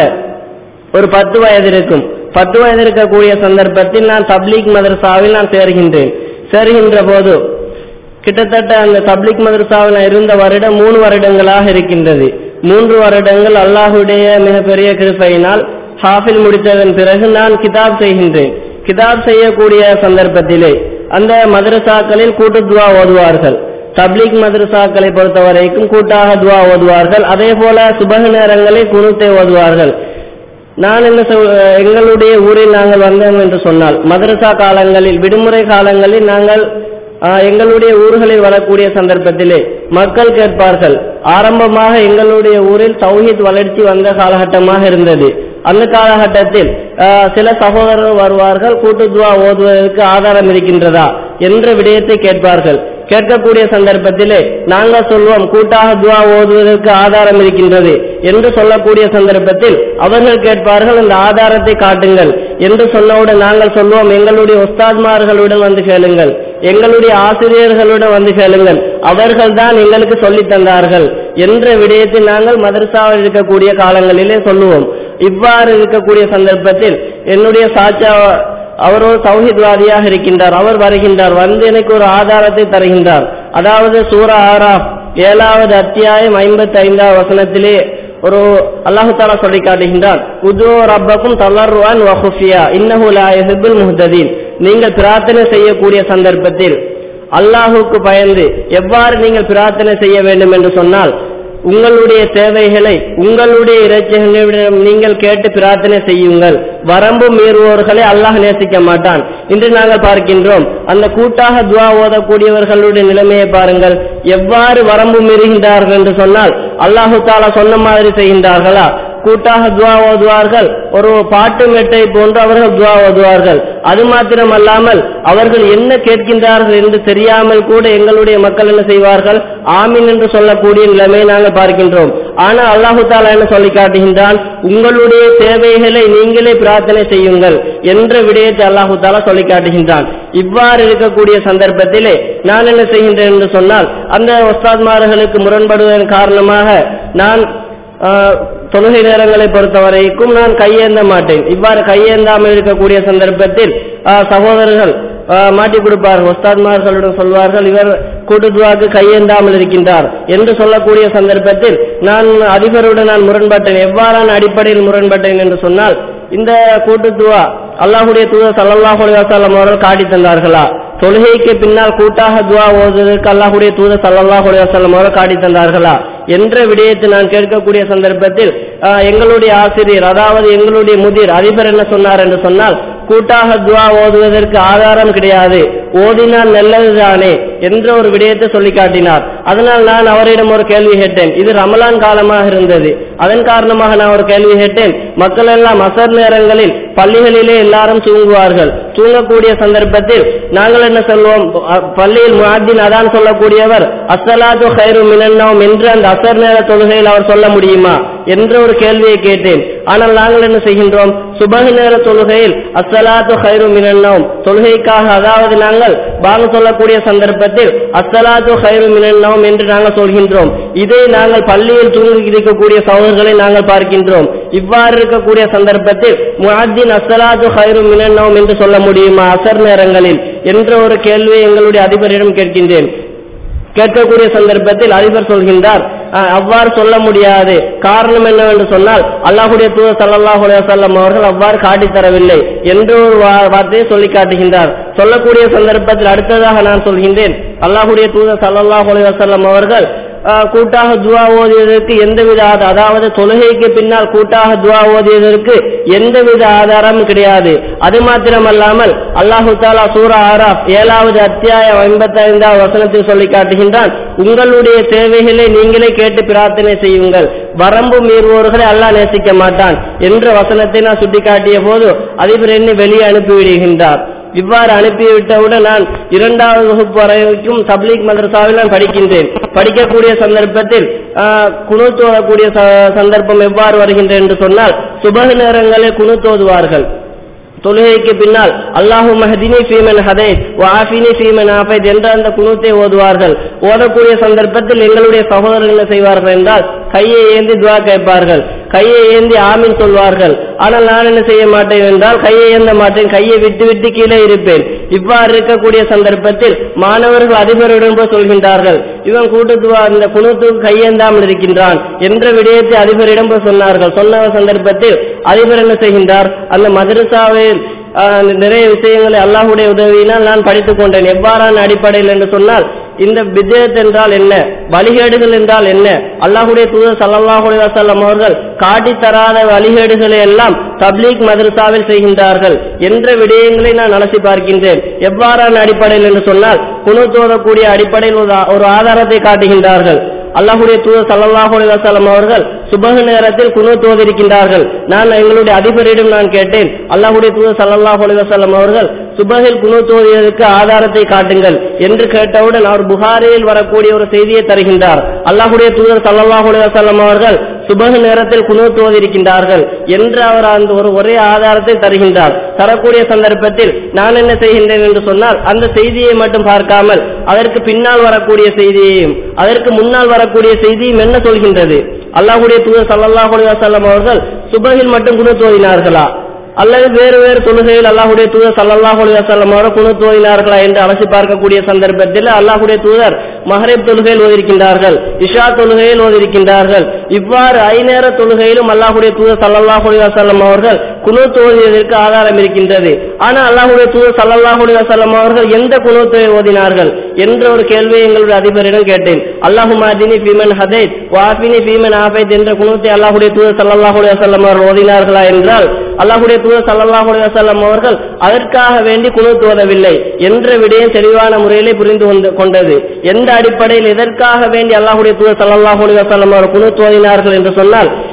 ஒரு பத்து வயது இருக்கும் பத்து வயது இருக்கக்கூடிய சந்தர்ப்பத்தில் நான் தப்லீக் மதரசாவில் நான் சேர்கின்றேன் சேர்கின்ற போது கிட்டத்தட்ட அந்த தப்லிக் மதரசாவில் இருந்த வருடம் மூணு வருடங்களாக இருக்கின்றது மூன்று வருடங்கள் அல்லாஹுடைய மிகப்பெரிய கிருப்பையினால் ஹாஃபில் முடித்ததன் பிறகு நான் கிதாப் செய்கின்றேன் கிதாப் செய்யக்கூடிய சந்தர்ப்பத்திலே அந்த மதரசாக்களில் கூட்டு துவா ஓதுவார்கள் தப்லீக் மதரசாக்களை பொறுத்தவரைக்கும் கூட்டாக துவா ஓதுவார்கள் அதே போல சுபக நேரங்களில் குணுத்தை ஓதுவார்கள் நான் என்ன சொல் எங்களுடைய ஊரில் நாங்கள் வந்தோம் என்று சொன்னால் மதரசா காலங்களில் விடுமுறை காலங்களில் நாங்கள் எங்களுடைய ஊர்களில் வரக்கூடிய சந்தர்ப்பத்திலே மக்கள் கேட்பார்கள் ஆரம்பமாக எங்களுடைய ஊரில் தௌஹீத் வளர்ச்சி வந்த காலகட்டமாக இருந்தது அந்த காலகட்டத்தில் சில சகோதரர்கள் வருவார்கள் கூட்டு துவா ஓதுவதற்கு ஆதாரம் இருக்கின்றதா என்ற விடயத்தை கேட்பார்கள் கேட்கக்கூடிய சந்தர்ப்பத்திலே நாங்கள் சொல்வோம் கூட்டாக துவா ஓதுவதற்கு ஆதாரம் இருக்கின்றது என்று சொல்லக்கூடிய சந்தர்ப்பத்தில் அவர்கள் கேட்பார்கள் இந்த ஆதாரத்தை காட்டுங்கள் என்று சொன்னவுடன் நாங்கள் சொல்வோம் எங்களுடைய உஸ்தாத்மார்களுடன் வந்து கேளுங்கள் எங்களுடைய ஆசிரியர்களுடன் வந்து கேளுங்கள் அவர்கள் தான் எங்களுக்கு சொல்லி தந்தார்கள் என்ற விடயத்தை நாங்கள் மதரசாவில் இருக்கக்கூடிய காலங்களிலே சொல்லுவோம் இவ்வாறு இருக்கக்கூடிய சந்தர்ப்பத்தில் என்னுடைய சாச்சா அவர் ஒரு சௌஹித்வாதியாக இருக்கின்றார் அவர் வருகின்றார் வந்து எனக்கு ஒரு ஆதாரத்தை தருகின்றார் அதாவது சூரா ஆராப் ஏழாவது அத்தியாயம் ஐம்பத்தி ஐந்தாவது வசனத்திலே ஒரு அல்லாஹு தாலா சொல்லி காட்டுகின்றார் உதோ ரப்பக்கும் தளர்வான் வஹுஃபியா இன்னஹு லா யுஹிப்புல் முஹ்ததீன் நீங்கள் பிரார்த்தனை செய்யக்கூடிய சந்தர்ப்பத்தில் அல்லாஹுக்கு பயந்து எவ்வாறு நீங்கள் பிரார்த்தனை செய்ய வேண்டும் என்று சொன்னால் உங்களுடைய தேவைகளை உங்களுடைய இறைச்சிகளிடம் நீங்கள் கேட்டு பிரார்த்தனை செய்யுங்கள் வரம்பு மீறுவோர்களை அல்லாஹ் நேசிக்க மாட்டான் இன்று நாங்கள் பார்க்கின்றோம் அந்த கூட்டாக துவா ஓதக்கூடியவர்களுடைய நிலைமையை பாருங்கள் எவ்வாறு வரம்பு மீறுகின்றார்கள் என்று சொன்னால் அல்லாஹு தாலா சொன்ன மாதிரி செய்கின்றார்களா கூட்டாக துவா ஓதுவார்கள் ஒரு பாட்டு மெட்டை போன்று அவர்கள் துவா ஓதுவார்கள் அது மாத்திரம் அல்லாமல் அவர்கள் என்ன கேட்கின்றார்கள் என்று தெரியாமல் கூட எங்களுடைய மக்கள் என்ன செய்வார்கள் ஆமீன் என்று சொல்லக்கூடிய நிலைமை நாங்கள் பார்க்கின்றோம் ஆனால் அல்லாஹு தாலா என்ன சொல்லி காட்டுகின்றான் உங்களுடைய தேவைகளை நீங்களே பிரார்த்தனை செய்யுங்கள் என்ற விடயத்தை அல்லாஹு தாலா சொல்லி காட்டுகின்றான் இவ்வாறு இருக்கக்கூடிய சந்தர்ப்பத்திலே நான் என்ன செய்கின்றேன் என்று சொன்னால் அந்த ஒஸ்தாத்மார்களுக்கு முரண்படுவதன் காரணமாக நான் ஆஹ், தொழுகை நேரங்களை பொறுத்தவரைக்கும் நான் கையேந்த மாட்டேன் இவ்வாறு கையேந்தாமல் இருக்கக்கூடிய சந்தர்ப்பத்தில் ஆஹ், சகோதரர்கள் ஆஹ், மாட்டி கொடுப்பார்கள் ஒஸ்தாத்மார்களுடன் சொல்வார்கள் இவர் கூட்டுத்துவாக்கு கையேந்தாமல் இருக்கின்றார் என்று சொல்லக்கூடிய சந்தர்ப்பத்தில் நான் அதிபருடன் நான் முரண்பட்டேன் எவ்வாறான அடிப்படையில் முரண்பட்டேன் என்று சொன்னால் இந்த கூட்டுத்துவா அல்லாஹுடைய தூதர் சல்லல்லாஹு அலைஹி வஸல்லம் அவர்கள் காட்டி தந்தார்களா தொழுகைக்கு பின்னால் கூட்டாக துவா ஓதுவதற்கு அல்லாஹுடைய தூதர் சல்லல்லாஹு அலைஹி வஸல்லம் அவர்கள் காட்டி தந்தார்களா என்ற விடயத்தை நான் கேட்கக்கூடிய சந்தர்ப்பத்தில் ஆஹ், எங்களுடைய ஆசிரியர் அதாவது எங்களுடைய முதிர் அதிபர் என்ன சொன்னார் என்று சொன்னால் கூட்டாக துவா ஓதுவதற்கு ஆதாரம் கிடையாது ஓதினால் நல்லதுதானே என்ற ஒரு விடயத்தை சொல்லி காட்டினார் அதனால் நான் அவரிடம் ஒரு கேள்வி கேட்டேன் இது ரமலான் காலமாக இருந்தது அதன் காரணமாக நான் ஒரு கேள்வி கேட்டேன் மக்கள் எல்லாம் அசர் நேரங்களில் பள்ளிகளிலே எல்லாரும் தூங்குவார்கள் தூங்கக்கூடிய சந்தர்ப்பத்தில் நாங்கள் என்ன சொல்வோம் அ- பள்ளியில் முஹாத்தின் அதான் சொல்லக்கூடியவர் அஸ்ஸலாத்து ஹைரு மினன்னவும் என்று அந்த அசர் நேர தொழுகையில் அவர் சொல்ல முடியுமா என்ற ஒரு கேள்வியை கேட்டேன் ஆனால் நாங்கள் என்ன செய்கின்றோம் சுபஹ் நேர தொழுகையில் அஸ்ஸலாத்து ஹைரு மினன்னவும் தொழுகைக்காக அதாவது நாங்கள் பாங்க சொல்லக்கூடிய சந்தர்ப்பத்தில் அஸ்ஸலாத்து ஹைரு மினன்னவும் என்று நாங்கள் சொல்கின்றோம் இதை நாங்கள் பள்ளியில் தூங்கி இருக்கக்கூடிய சகோதரர்களை நாங்கள் பார்க்கின்றோம் இவ்வாறு இருக்கக்கூடிய சந்தர்ப்பத்தில் முஹத்தின் அஸ்ஸலாத்து ஹைரு மினன்னவும் என்று சொல்ல முடியுமா அசர் நேரங்களில் என்ற ஒரு கேள்வியை எங்களுடைய அதிபரிடம் கேட்கின்றேன் கேட்கக்கூடிய சந்தர்ப்பத்தில் அதிபர் சொல்கின்றார் அஹ், அவ்வாறு சொல்ல முடியாது காரணம் என்னவென்று சொன்னால் அல்லாஹுடைய தூதர் ஸல்லல்லாஹு அலைஹி வஸல்லம் அவர்கள் அவ்வாறு காட்டித் தரவில்லை என்ற ஒரு வா- வார்த்தையை சொல்லி காட்டுகின்றார் சொல்லக்கூடிய சந்தர்ப்பத்தில் அடுத்ததாக நான் சொல்கின்றேன் அல்லாஹுடைய தூதர் ஸல்லல்லாஹு அலைஹி வஸல்லம் அவர்கள் அஹ், கூட்டாக துவா ஓதியதற்கு எந்தவித ஆத- அதாவது தொழுகைக்கு பின்னால் கூட்டாக துவா ஓதியதற்கு எந்தவித ஆதாரமும் கிடையாது அது மாத்திரமல்லாமல் அல்லாஹு தாலா சூரா ஆராப் ஏழாவது அத்தியாயம் ஐம்பத்தி ஐந்தாவது வசனத்தில் சொல்லி காட்டுகின்றான் உங்களுடைய தேவைகளை நீங்களே கேட்டு பிரார்த்தனை செய்யுங்கள் வரம்பு மீறுவோர்களை அல்லாஹ் நேசிக்க மாட்டான் என்ற வசனத்தை நான் சுட்டிக்காட்டிய போது அதிபர் என்னை வெளியே அனுப்பிவிடுகின்றார் இவ்வாறு அனுப்பிவிட்டவுடன் நான் இரண்டாவது வகுப்பு வரைக்கும் தப்லீக் மதரசாவில் நான் படிக்கின்றேன் படிக்கக்கூடிய சந்தர்ப்பத்தில் குணூத்து வரக்கூடிய ச- சந்தர்ப்பம் எவ்வாறு வருகின்றது என்று சொன்னால் சுபக நேரங்களில் குணூத்தோதுவார்கள் தொழுகைக்கு பின்னால் அல்லாஹு மஹதினி ஃபீமன் ஹதைத் வாஃபினி ஃபீமன் ஆஃபைத் என்ற அந்த குணூத்தை ஓதுவார்கள் ஓதக்கூடிய சந்தர்ப்பத்தில் எங்களுடைய சகோதரர்கள் என்ன செய்வார்கள் என்றால் கையை ஏந்தி துவா கேட்பார்கள் கையை ஏந்தி ஆமீன் சொல்வார்கள் ஆனால் நான் என்ன செய்ய மாட்டேன் என்றால் கையை ஏந்த மாட்டேன் கையை விட்டு விட்டு கீழே இருப்பேன் இவ்வாறு இருக்கக்கூடிய சந்தர்ப்பத்தில் மாணவர்கள் அதிபரிடம் போய் சொல்கின்றார்கள் இவன் கூட்டுத்துவா இந்த குணத்துக்கு கையேந்தாமல் இருக்கின்றான் என்ற விடயத்தை அதிபரிடம் போய் சொன்னார்கள் சொன்ன சந்தர்ப்பத்தில் அதிபர் என்ன செய்கின்றார் அந்த மதரசாவில் ஆஹ், நிறைய விஷயங்களை அல்லாஹுடைய உதவியினால் நான் படித்துக் கொண்டேன் எவ்வாறான அடிப்படையில் என்று சொன்னால் இந்த பித்யத் என்றால் என்ன வழிகேடுகள் என்றால் என்ன அல்லாஹுடைய தூதர் ஸல்லல்லாஹு அலைஹி வஸல்லம் அவர்கள் காட்டித் தராத வழிகேடுகளை எல்லாம் தப்லீக் மதரசாவில் செய்கின்றார்கள் என்ற விடயங்களை நான் அலசி பார்க்கின்றேன் எவ்வாறான அடிப்படையில் என்று சொன்னால் குணு தோதக்கூடிய அடிப்படையில் ஒரு ஆ- ஒரு ஆதாரத்தை காட்டுகின்றார்கள் அல்லாஹுடைய தூதர் ஸல்லல்லாஹு அலைஹி வஸல்லம் அவர்கள் சுபஹ நேரத்தில் குனு தோதிருக்கின்றார்கள் நான் எங்களுடைய அதிபரிடம் நான் கேட்டேன் அல்லாஹுடைய தூதர் ஸல்லல்லாஹு அலைஹி வஸல்லம் அவர்கள் சுபஹில் குனு தோதியதற்கு ஆதாரத்தை காட்டுங்கள் என்று கேட்டவுடன் அவர் புகாரியில் வரக்கூடிய ஒரு செய்தியை தருகின்றார் அல்லாஹுடைய தூதர் ஸல்லல்லாஹு அலைஹி வஸல்லம் அவர்கள் சுபஹ நேரத்தில் குனு தோதிருக்கின்றார்கள் என்று அவர் அந்த ஒரு ஒரே ஆதாரத்தை தருகின்றார் தரக்கூடிய சந்தர்ப்பத்தில் நான் என்ன செய்கின்றேன் என்று சொன்னால் அந்த செய்தியை மட்டும் பார்க்காமல் அதற்கு பின்னால் வரக்கூடிய செய்தியையும் அதற்கு முன்னால் வரக்கூடிய செய்தியும் என்ன சொல்கின்றது அல்லாஹுடைய தூதர் ஸல்லல்லாஹு அலைஹி வஸல்லம் அவர்கள் சுபஹில் மட்டும் குனு தோதினார்களா அல்லது வேறு வேறு தொழுகையில் அல்லாஹுடைய தூதர் ஸல்லல்லாஹு அலைஹி வஸல்லம் அவர்கள் குனு தோதினார்களா என்று அலசி பார்க்கக்கூடிய சந்தர்ப்பத்தில் அல்லாஹுடைய தூதர் மஹரிப் தொழுகையில் ஓதிருக்கின்றார்கள் இஷா தொழுகையில் ஓதிருக்கின்றார்கள் இவ்வாறு ஐநேர தொழுகையிலும் அல்லாஹுடைய தூதர் ஸல்லல்லாஹு அலைஹி வஸல்லம் அவர்கள் குனு ஓதியதற்கு ஆதாரம் இருக்கின்றது ஆனால் அல்லாஹுடைய தூதர் ஸல்லல்லாஹு அலைஹி வஸல்லம் அவர்கள் எந்த குனூத்தை ஓதினார்கள் என்ற ஒரு கேள்வியை எங்களுடைய அதிபரிடம் கேட்டேன் அல்லாஹு மாதினி ஃபீமன் ஹதைத் வாஃபினி ஃபீமன் ஆஃபைத் என்ற குனூத்தை அல்லாஹுடைய தூதர் ஸல்லல்லாஹு அலைஹி வஸல்லம் அவர்கள் ஓதினார்களா என்றால் அல்லாஹுடைய தூதர் ஸல்லல்லாஹு அலைஹி வஸல்லம் அவர்கள் அதற்காக வேண்டி குனூத் ஓதவில்லை என்ற விடயம் தெளிவான முறையிலே புரிந்து கொண்டு- கொண்டது எந்த அடிப்படையில் எதற்காக வேண்டி அல்லாஹுடைய தூதர் ஸல்லல்லாஹு அலைஹி வஸல்லம் அவர்கள் குனூத் ஓதினார்கள் என்று சொன்னால்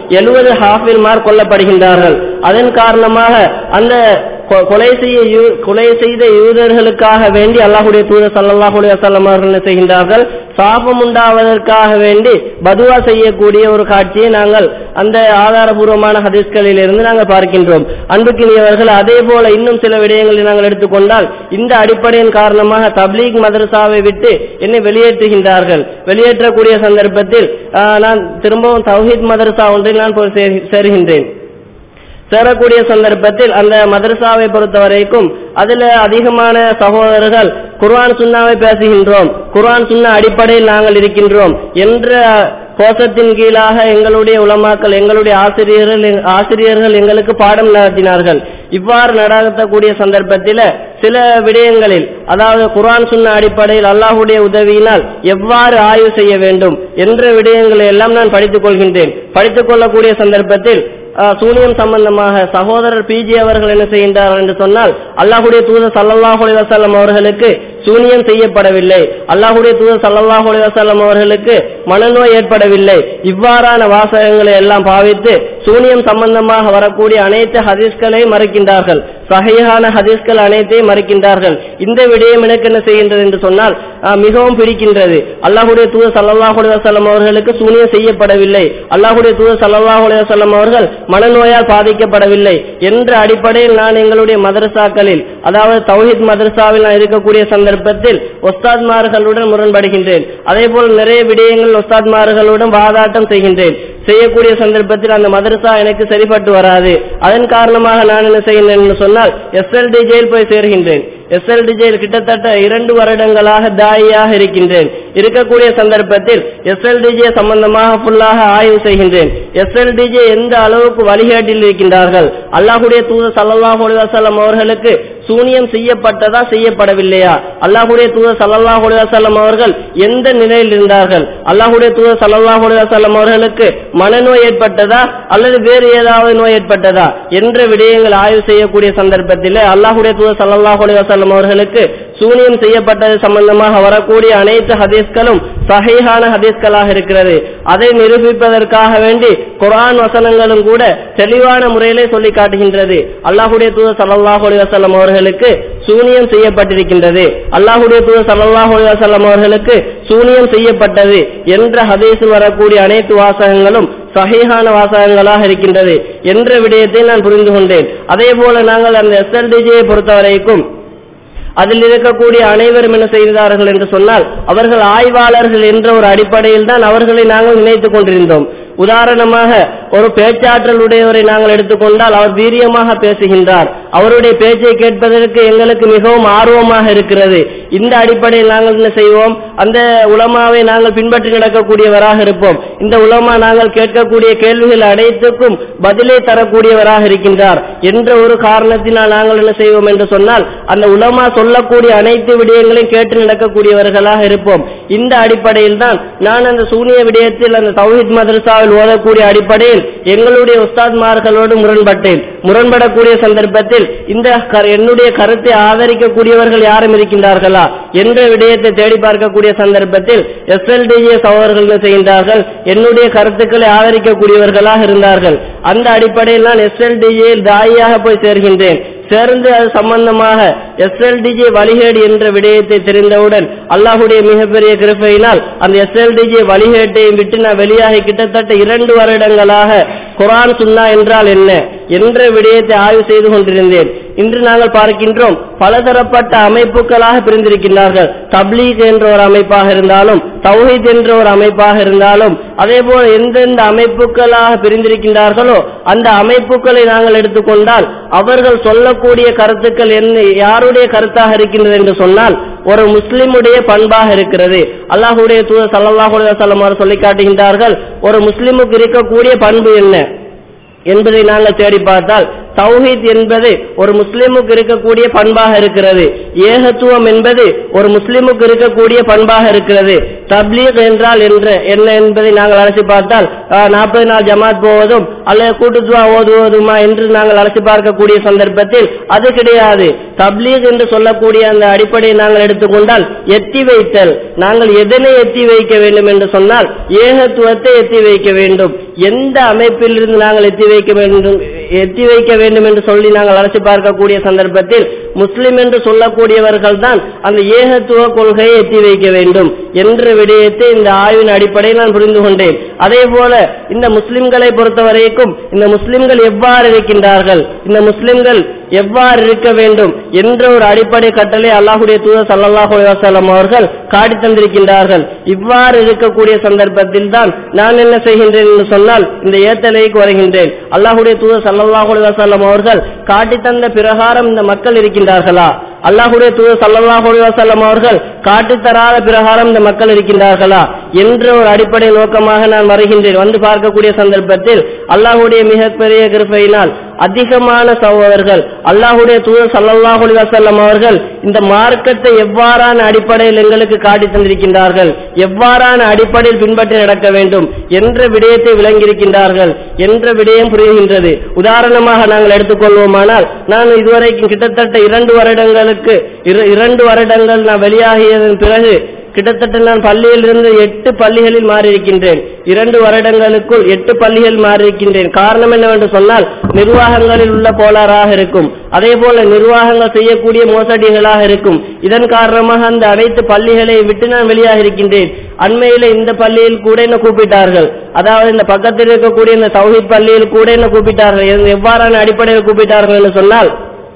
எழுபது ஹாஃபில்மார் கொல்லப்படுகின்றார்கள் அதன் காரணமாக அந்த கொ- கொலை செய்ய யூ- கொலை செய்த யூதர்களுக்காக வேண்டி அல்லாஹுடைய தூதர் ஸல்லல்லாஹு அலைஹி வஸல்லம் அவர்கள் என்ன செய்கின்றார்கள் சாபம் உண்டாவதற்காக வேண்டி பதுவா செய்யக்கூடிய ஒரு காட்சியை நாங்கள் அந்த ஆதாரபூர்வமான ஹதீஸ்களில் இருந்து நாங்கள் பார்க்கின்றோம் அன்புக்கினியவர்கள் அதே போல இன்னும் சில விடயங்களை நாங்கள் எடுத்துக்கொண்டால் இந்த அடிப்படையின் காரணமாக தப்லீக் மதரசாவை விட்டு என்னை வெளியேற்றுகின்றார்கள் வெளியேற்றக்கூடிய சந்தர்ப்பத்தில் ஆஹ், நான் திரும்பவும் தௌஹீத் மதரசா ஒன்றில் நான் போய் சேர்- சேர்கின்றேன் சேரக்கூடிய சந்தர்ப்பத்தில் அந்த மதரசாவை பொறுத்த வரைக்கும் அதுல அதிகமான சகோதரர்கள் குர்ஆன் சுன்னாவை பேசுகின்றோம் குர்ஆன் சுன்னா அடிப்படையில் நாங்கள் இருக்கின்றோம் என்ற கோஷத்தின் கீழாக எங்களுடைய உலமாக்கள் எங்களுடைய ஆசிரியர்கள் ஆசிரியர்கள் எங்களுக்கு பாடம் நடத்தினார்கள் இவ்வாறு நடத்தக்கூடிய சந்தர்ப்பத்தில் சில விடயங்களில் அதாவது குர்ஆன் சுன்ன அடிப்படையில் அல்லாஹ்வுடைய உதவியினால் எவ்வாறு ஆய்வு செய்ய வேண்டும் என்ற விடயங்களை எல்லாம் நான் படித்துக் கொள்கின்றேன் படித்துக் கொள்ளக்கூடிய சந்தர்ப்பத்தில் ஆஹ், சூனியம் சம்பந்தமாக சகோதரர் பிஜி அவர்கள் என்ன செய்கின்றார்கள் என்று சொன்னால் அல்லாஹுடைய தூதர் சல்லல்லாஹு அலைஹி வஸல்லம் அவர்களுக்கு சூனியம் செய்யப்படவில்லை அல்லாஹுடைய தூதர் சல்லல்லாஹு அலைஹி வஸல்லம் அவர்களுக்கு மனநோய் ஏற்படவில்லை இவ்வாறான வாசகங்களை எல்லாம் பாவித்து சூனியம் சம்பந்தமாக வரக்கூடிய அனைத்து ஹதீஸ்களை மறைக்கின்றார்கள் சகையான ஹதீஸ்கள் அனைத்தையும் மறைக்கின்றார்கள் இந்த விடயம் எனக்கு என்ன செய்கின்றது என்று சொன்னால் ஆஹ், மிகவும் பிடிக்கின்றது அல்லாஹுடைய தூதர் சல்லல்லாஹு அலைஹி வஸல்லம் அவர்களுக்கு சூனியம் செய்யப்படவில்லை அல்லாஹுடைய தூதர் சல்லல்லாஹு அலைஹி வஸல்லம் அவர்கள் மனநோயால் பாதிக்கப்படவில்லை என்ற அடிப்படையில் நான் எங்களுடைய மதரசாக்களில் அதாவது தௌஹீத் மதரசாவில் நான் இருக்கக்கூடிய சந்தர்ப்பத்தில் ஒஸ்தாத்மார்களுடன் முரண்படுகின்றேன் அதே போல் நிறைய விடயங்கள் ஒஸ்தாத்மார்களுடன் வாதாட்டம் செய்கின்றேன் செய்யக்கூடிய சந்தர்ப்பத்தில் அந்த மதரசா எனக்கு சரிப்பட்டு வராது அதன் காரணமாக நான் என்ன செய்கின்றேன் என்று சொன்னால் எஸ்எல்டி ஜெயில் போய் சேர்கின்றேன் எஸ்எல்டி ஜெயில் கிட்டத்தட்ட இரண்டு வருடங்களாக தாயியாக இருக்கின்றேன் இருக்கக்கூடிய சந்தர்ப்பத்தில் எஸ்எல்டிஜே சம்பந்தமாக ஃபுல்லாக ஆய்வு செய்கின்றேன் எஸ்எல்டிஜே எந்த அளவுக்கு வழிகாட்டில் இருக்கின்றார்கள் அல்லாஹுடைய தூதர் சல்லல்லாஹு அலைஹி வஸல்லம் அவர்களுக்கு சூனியம் செய்யப்பட்டதா செய்யப்படவில்லையா அல்லாஹுடைய தூதர் சல்லல்லாஹு அலைஹி வஸல்லம் அவர்கள் எந்த நிலையில் இருந்தார்கள் அல்லாஹுடைய தூதர் சல்லல்லாஹு அலைஹி வஸல்லம் அவர்களுக்கு மனநோய் ஏற்பட்டதா அல்லது வேறு ஏதாவது நோய் ஏற்பட்டதா என்ற விடயங்கள் ஆய்வு செய்யக்கூடிய சந்தர்ப்பத்தில் அல்லாஹுடைய தூதர் சல்லல்லாஹு அலைஹி வஸல்லம் அவர்களுக்கு சூனியம் செய்யப்பட்டது சம்பந்தமாக வரக்கூடிய அனைத்து ஹதீஸ்களும் சஹீஹான ஹதீஸ்களாக இருக்கிறது அதை நிரூபிப்பதற்காக வேண்டி குர்ஆன் வசனங்களும் கூட தெளிவான முறையிலே சொல்லி காட்டுகின்றது அல்லாஹுடைய தூதர் சல்லல்லாஹு அலைஹி வஸல்லம் அவர்களுக்கு சூனியம் செய்யப்பட்டிருக்கின்றது அல்லாஹுடைய தூதர் சல்லல்லாஹு அலைஹி வஸல்லம் அவர்களுக்கு சூனியம் செய்யப்பட்டது என்ற ஹதீஸில் வரக்கூடிய அனைத்து வாசகங்களும் சஹீஹான வாசகங்களாக இருக்கின்றது என்ற விடயத்தை நான் புரிந்து கொண்டேன் அதே போல நாங்கள் அந்த எஸ்எல்டிஜியை பொறுத்தவரைக்கும் அதில் இருக்கக்கூடிய அனைவரும் என்ன செய்தார்கள் என்று சொன்னால் அவர்கள் ஆய்வாளர்கள் என்ற ஒரு அடிப்படையில் தான் அவர்களை நாங்கள் நினைத்துக் கொண்டிருந்தோம் உதாரணமாக ஒரு பேச்சாற்றல் உடையவரை நாங்கள் எடுத்துக்கொண்டால் அவர் வீரியமாக பேசுகின்றார் அவருடைய பேச்சை கேட்பதற்கு எங்களுக்கு மிகவும் ஆர்வமாக இருக்கிறது இந்த அடிப்படையில் நாங்கள் என்ன செய்வோம் அந்த உலமாவை நாங்கள் பின்பற்றி நடக்கக்கூடியவராக இருப்போம் இந்த உலமா நாங்கள் கேட்கக்கூடிய கேள்விகள் அனைத்துக்கும் பதிலை தரக்கூடியவராக இருக்கின்றார் என்ற ஒரு காரணத்தினால் நாங்கள் என்ன செய்வோம் என்று சொன்னால் அந்த உலமா சொல்லக்கூடிய அனைத்து விடயங்களையும் கேட்டு நடக்கக்கூடியவர்களாக இருப்போம் இந்த அடிப்படையில் தான் நான் அந்த சூனிய விடயத்தில் அந்த தௌஹித் மதரசாவில் ஓதக்கூடிய அடிப்படையில் எங்களுடைய உஸ்தாத்மார்களோடு முரண்பட்டேன் முரண்படக்கூடிய சந்தர்ப்பத்தில் இந்த கரு- என்னுடைய கருத்தை ஆதரிக்கக்கூடியவர்கள் யாரும் இருக்கின்றார்களா என்ற விடயத்தை தேடி பார்க்கக்கூடிய சந்தர்ப்பத்தில் எஸ்எல்டிஏ சகோதரர்கள் என்ன செய்கின்றார்கள் என்னுடைய கருத்துக்களை ஆதரிக்கக்கூடியவர்களாக இருந்தார்கள் அந்த அடிப்படையில் நான் எஸ்எல்டிஏ தாயாக போய் சேர்கின்றேன் சேர்ந்து அது சம்பந்தமாக எஸ்எல்டிஜே வழிகேடு என்ற விடயத்தை தெரிந்தவுடன் அல்லாஹுடைய மிகப்பெரிய கிருபையினால் அந்த எஸ்எல்டிஜே வழிகேட்டையும் விட்டு நான் வெளியாகி கிட்டத்தட்ட இரண்டு வருடங்களாக குரான் சுன்னா என்றால் என்ன என்ற விடயத்தை ஆய்வு செய்து கொண்டிருந்தேன் இன்று நாங்கள் பார்க்கின்றோம் பலதரப்பட்ட அமைப்புகளாக பிரிந்திருக்கின்றார்கள் தப்லீக் என்ற ஒரு அமைப்பாக இருந்தாலும் தௌஹீத் என்ற ஒரு அமைப்பாக இருந்தாலும் அதே போல எந்தெந்த அமைப்புகளாக பிரிந்திருக்கின்றார்களோ அந்த அமைப்புகளை நாங்கள் எடுத்துக்கொண்டால் அவர்கள் சொல்லக்கூடிய கருத்துக்கள் என்ன யாருடைய கருத்தாக இருக்கின்றது என்று சொன்னால் ஒரு முஸ்லிமுடைய பண்பாக இருக்கிறது அல்லாஹுடைய தூதர் சல்லல்லாஹு அலைஹி வஸல்லம் அவர்கள் சொல்லி காட்டுகின்றார்கள் ஒரு முஸ்லிமுக்கு இருக்கக்கூடிய பண்பு என்ன என்பதை நாங்கள் தேடி பார்த்தால் தௌஹீத் என்பது ஒரு முஸ்லிமுக்கு இருக்கக்கூடிய பண்பாக இருக்கிறது ஏகத்துவம் என்பது ஒரு முஸ்லிமுக்கு இருக்கக்கூடிய பண்பாக இருக்கிறது தப்லீக் என்றால் என்று என்ன என்பதை நாங்கள் அலசி பார்த்தால் நாற்பது நாள் ஜமாத் போவதும் அல்லது கூட்டுத்துவா ஓதுவதுமா என்று நாங்கள் அலசி பார்க்கக்கூடிய சந்தர்ப்பத்தில் அது கிடையாது தப்லீக் என்று சொல்லக்கூடிய அந்த அடிப்படையை நாங்கள் எடுத்துக்கொண்டால் எத்தி வைத்தல் நாங்கள் எதனை எத்தி வைக்க வேண்டும் என்று சொன்னால் ஏகத்துவத்தை எத்தி வைக்க வேண்டும் எந்த அமைப்பிலிருந்து நாங்கள் எத்தி வைக்க வேண்டும் எத்தி வைக்க வேண்டும் என்று சொல்லி நாங்கள் அலசி பார்க்கக்கூடிய சந்தர்ப்பத்தில் முஸ்லிம் என்று சொல்லக்கூடியவர்கள் தான் அந்த ஏகத்துவ கொள்கையை எத்தி வைக்க வேண்டும் என்ற விடயத்தை இந்த ஆய்வின் அடிப்படையில் நான் புரிந்து கொண்டேன் அதே போல இந்த முஸ்லிம்களை பொறுத்தவரைக்கும் இந்த முஸ்லிம்கள் எவ்வாறு இருக்கின்றார்கள் இந்த முஸ்லிம்கள் எவ்வாறு இருக்க வேண்டும் என்ற ஒரு அடிப்படை கட்டளை அல்லாஹுடைய தூதர் சல்லாஹூ வசலம் அவர்கள் காட்டி தந்திருக்கின்றார்கள் இவ்வாறு இருக்கக்கூடிய சந்தர்ப்பத்தில் தான் நான் என்ன செய்கின்றேன் என்று சொன்னால் இந்த ஏத்தலைக்கு வருகின்றேன் அல்லாஹுடைய தூதர் சல்லாஹூ வசல்லம் அவர்கள் காட்டி தந்த பிரகாரம் இந்த மக்கள் இருக்கின்றார்களா அல்லாஹுடைய தூதர் சல்லாஹூ வசல்லம் அவர்கள் காட்டி தராத பிரகாரம் இந்த மக்கள் இருக்கின்றார்களா என்ற ஒரு அடிப்படை நோக்கமாக நான் வருகின்றேன் வந்து பார்க்கக்கூடிய சந்தர்ப்பத்தில் அல்லாஹுடைய மிகப்பெரிய கிருப்பையினால் அதிகமான சகோதரர்கள் அல்லாஹுடைய தூதர் சல்லல்லாஹு அலைஹி வஸல்லம் அவர்கள் இந்த மார்க்கத்தை எவ்வாறான அடிப்படையில் எங்களுக்கு காட்டி தந்திருக்கின்றார்கள் எவ்வாறான அடிப்படையில் பின்பற்றி நடக்க வேண்டும் என்ற விடயத்தை விளங்கியிருக்கின்றார்கள் என்ற விடயம் புரிகின்றது உதாரணமாக நாங்கள் எடுத்துக்கொள்வோமானால் நான் இதுவரைக்கும் கிட்டத்தட்ட இரண்டு வருடங்களுக்கு இரண்டு வருடங்கள் நான் வெளியாகியதன் பிறகு கிட்டத்தட்ட நான் பள்ளியில் இருந்து எட்டு பள்ளிகளில் மாறியிருக்கின்றேன் இரண்டு வருடங்களுக்குள் எட்டு பள்ளிகள் மாறியிருக்கின்றேன் காரணம் என்னவென்று சொன்னால் நிர்வாகங்களில் உள்ள கோளாறாக இருக்கும் அதே போல நிர்வாகங்கள் செய்யக்கூடிய மோசடிகளாக இருக்கும் இதன் காரணமாக அந்த அனைத்து பள்ளிகளை விட்டு நான் வெளியாக இருக்கின்றேன் அண்மையில இந்த பள்ளியில் கூட என்ன கூப்பிட்டார்கள் அதாவது இந்த பக்கத்தில் இருக்கக்கூடிய இந்த தௌஹித் பள்ளியில் கூட என்ன கூப்பிட்டார்கள் எவ்வாறான அடிப்படையில் கூப்பிட்டார்கள் என்று சொன்னால்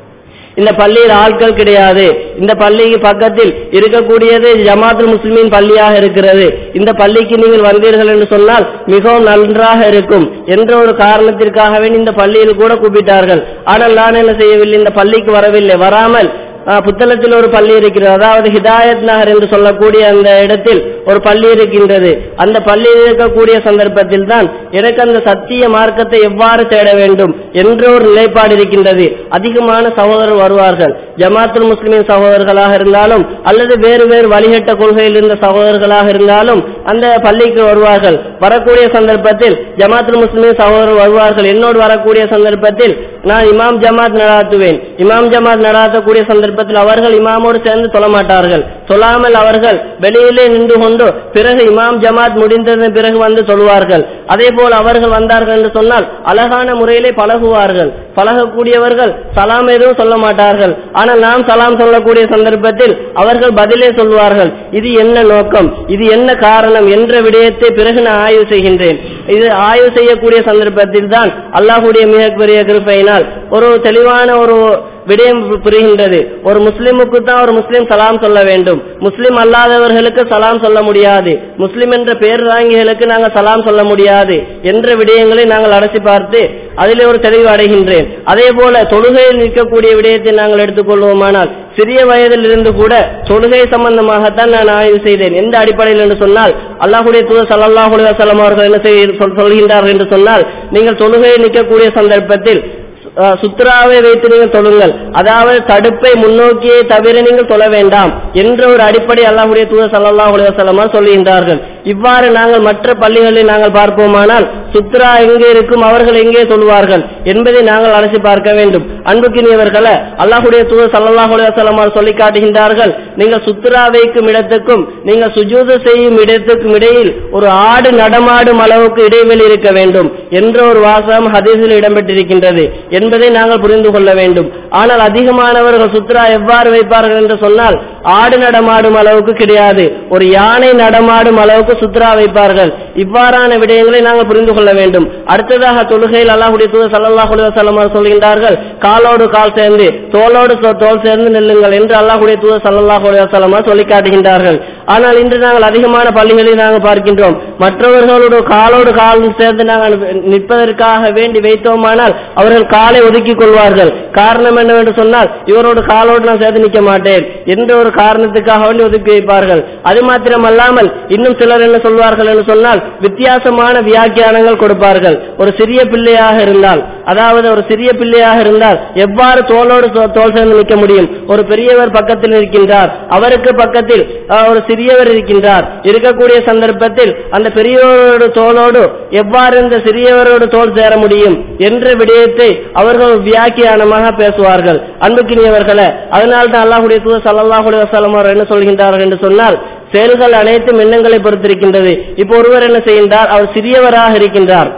இந்த பள்ளியில் ஆட்கள் கிடையாது இந்த பள்ளிக்கு பக்கத்தில் இருக்கக்கூடியது ஜமாத்துல் முஸ்லிமின் பள்ளியாக இருக்கிறது இந்த பள்ளிக்கு நீங்கள் வந்தீர்கள் என்று சொன்னால் மிகவும் நன்றாக இருக்கும் என்ற ஒரு காரணத்திற்காகவே இந்த பள்ளியில் கூட கூப்பிட்டார்கள் ஆனால் நான் என்ன செய்யவில்லை இந்த பள்ளிக்கு வரவில்லை வராமல் புத்தளத்தில் ஒரு பள்ளி இருக்கிறது அதாவது ஹிதாயத் நகர் என்று சொல்லக்கூடிய அந்த இடத்தில் ஒரு பள்ளி இருக்கின்றது அந்த பள்ளியில் இருக்கக்கூடிய சந்தர்ப்பத்தில் தான் எனக்கு அந்த சத்திய மார்க்கத்தை எவ்வாறு தேட வேண்டும் என்ற ஒரு நிலைப்பாடு இருக்கின்றது அதிகமான சகோதரர் வருவார்கள் ஜமாத்துல் முஸ்லிமின் சகோதரர்களாக இருந்தாலும் அல்லது வேறு வேறு வழிகட்ட கொள்கையில் இருந்த சகோதரர்களாக இருந்தாலும் அந்த பள்ளிக்கு வருவார்கள் வரக்கூடிய சந்தர்ப்பத்தில் ஜமாத்துல் முஸ்லிமின் சகோதரர் வருவார்கள் என்னோடு வரக்கூடிய சந்தர்ப்பத்தில் நான் இமாம் ஜமாத் நடாத்துவேன் இமாம் ஜமாத் நடாத்தக்கூடிய சந்தர்ப்பத்தில் அவர்கள் இமாமோடு சேர்ந்து தொழ மாட்டார்கள் சொல்லாமல் அவர்கள் வெளியிலே நின்று கொண்டு பிறகு இமாம் ஜமாத் முடிந்ததன் பிறகு வந்து சொல்வார்கள் அதே போல் அவர்கள் வந்தார்கள் என்று சொன்னால் அழகான முறையிலே பழகுவார்கள் பழகக்கூடியவர்கள் சலாம் எதுவும் சொல்ல மாட்டார்கள் ஆனால் நாம் சலாம் சொல்லக்கூடிய சந்தர்ப்பத்தில் அவர்கள் பதிலே சொல்வார்கள் இது என்ன நோக்கம் இது என்ன காரணம் என்ற விடயத்தை பிறகு நான் ஆய்வு செய்கின்றேன் இது ஆய்வு செய்யக்கூடிய சந்தர்ப்பத்தில் தான் அல்லாஹுடைய மிகப்பெரிய கிருப்பையினால் ஒரு தெளிவான ஒரு விடயம் புரிகின்றது ஒரு முஸ்லிமுக்கு தான் ஒரு முஸ்லிம் சலாம் சொல்ல வேண்டும் முஸ்லிம் அல்லாதவர்களுக்கு சலாம் சொல்ல முடியாது முஸ்லிம் என்ற பேர் வாங்கிகளுக்கு நாங்கள் சலாம் சொல்ல முடியாது என்ற விடயங்களை நாங்கள் அலசி பார்த்து அதிலே ஒரு தெளிவு அடைகின்றேன் அதே போல தொழுகையில் நிற்கக்கூடிய விடயத்தை நாங்கள் எடுத்துக்கொள்வோமானால் சிறிய வயதில் இருந்து கூட தொழுகை சம்பந்தமாகத்தான் நான் ஆய்வு செய்தேன் எந்த அடிப்படையில் என்று சொன்னால் அல்லாஹுடைய தூதர் சல்லாஹ் அலுவலம் அவர்கள் என்ன செய்ய சொல்கின்றார்கள் என்று சொன்னால் நீங்கள் தொழுகையில் நிற்கக்கூடிய சந்தர்ப்பத்தில் சுத்ராவை வைத்து நீங்கள் தொழுங்கள் அதாவது தடுப்பை முன்னோக்கியே தவிர நீங்கள் தொழ வேண்டாம் என்ற ஒரு அடிப்படை அல்லாஹுடைய தூதர் சல்லாஹ் அலுவலமா சொல்லுகின்றார்கள் இவ்வாறு நாங்கள் மற்ற பள்ளிகளில் நாங்கள் பார்ப்போமானால் சுத்ரா எங்கே இருக்கும் அவர்கள் எங்கே சொல்வார்கள் என்பதை நாங்கள் அலசி பார்க்க வேண்டும் அன்புக்கினியவர்களை அல்லாஹுடைய தூதர் சல்லாஹ் அலுவலமா சொல்லி காட்டுகின்றார்கள் நீங்கள் சுத்ரா வைக்கும் இடத்துக்கும் நீங்கள் சுஜூது செய்யும் இடத்துக்கும் இடையில் ஒரு ஆடு நடமாடும் அளவுக்கு இடைவெளி இருக்க வேண்டும் என்ற ஒரு வாசகம் ஹதீஸில் இடம்பெற்றிருக்கின்றது என்பதை நாங்கள் புரிந்து கொள்ள வேண்டும் ஆனால் அதிகமானவர்கள் சுத்ரா எவ்வாறு வைப்பார்கள் என்று சொன்னால் ஆடு நடமாடும் அளவுக்கு கிடையாது ஒரு யானை நடமாடும் அளவுக்கு சுத்ரா வைப்பார்கள் இவ்வாறான விடயங்களை நாங்கள் புரிந்து கொள்ள வேண்டும் அடுத்ததாக தொழுகையில் அல்லாஹுடைய தூதர் சல்லாஹ் அலுவலம் சொல்கின்றார்கள் காலோடு கால் சேர்ந்து தோளோடு தோல் சேர்ந்து நில்லுங்கள் என்று அல்லாஹுடைய தூதர் சல்லாஹ் அலுவலம் சொல்லி காட்டுகின்றார்கள் ஆனால் இன்று நாங்கள் அதிகமான பள்ளிகளில் நாங்கள் பார்க்கின்றோம் மற்றவர்களோடு காலோடு கால் சேர்ந்து நாங்கள் நிற்பதற்காக வேண்டி வைத்தோமானால் அவர்கள் காலை ஒதுக்கிக் கொள்வார்கள் காரணம் என்னவென்று சொன்னால் இவரோடு காலோடு நான் சேர்த்து நிற்க மாட்டேன் என்ற ஒரு காரணத்துக்காக வேண்டி ஒதுக்கி வைப்பார்கள் அது மாத்திரம் அல்லாமல் இன்னும் சிலர் என்ன சொல்வார்கள் என்று சொன்னால் வித்தியாசமான வியாக்கியானங்கள் கொடுப்பார்கள் ஒரு சிறிய பிள்ளையாக இருந்தால் அதாவது ஒரு சிறிய பிள்ளையாக இருந்தால் எவ்வாறு தோளோடு தோல் சேர்ந்து நிற்க முடியும் ஒரு பெரியவர் பக்கத்தில் இருக்கின்றார் அவருக்கு பக்கத்தில் ஒரு சிறிய சிறியவர் இருக்கின்றார் இருக்கக்கூடிய சந்தர்ப்பத்தில் அந்த பெரியவரோடு தோளோடு எவ்வாறு இந்த சிறியவரோடு தோல் சேர முடியும் என்ற விடயத்தை அவர்கள் வியாக்கியானமாக பேசுவார்கள் அன்புக்கினியவர்களே அதனால் தான் அல்லாஹுடைய தூதர் சல்லாஹ் வசலம் அவர் என்ன சொல்கின்றார்கள் என்று சொன்னால் செயல்கள் அனைத்தும் எண்ணங்களை பொறுத்திருக்கின்றது இப்போ ஒருவர் என்ன செய்கின்றார் அவர் சிறியவராக இருக்கின்றார்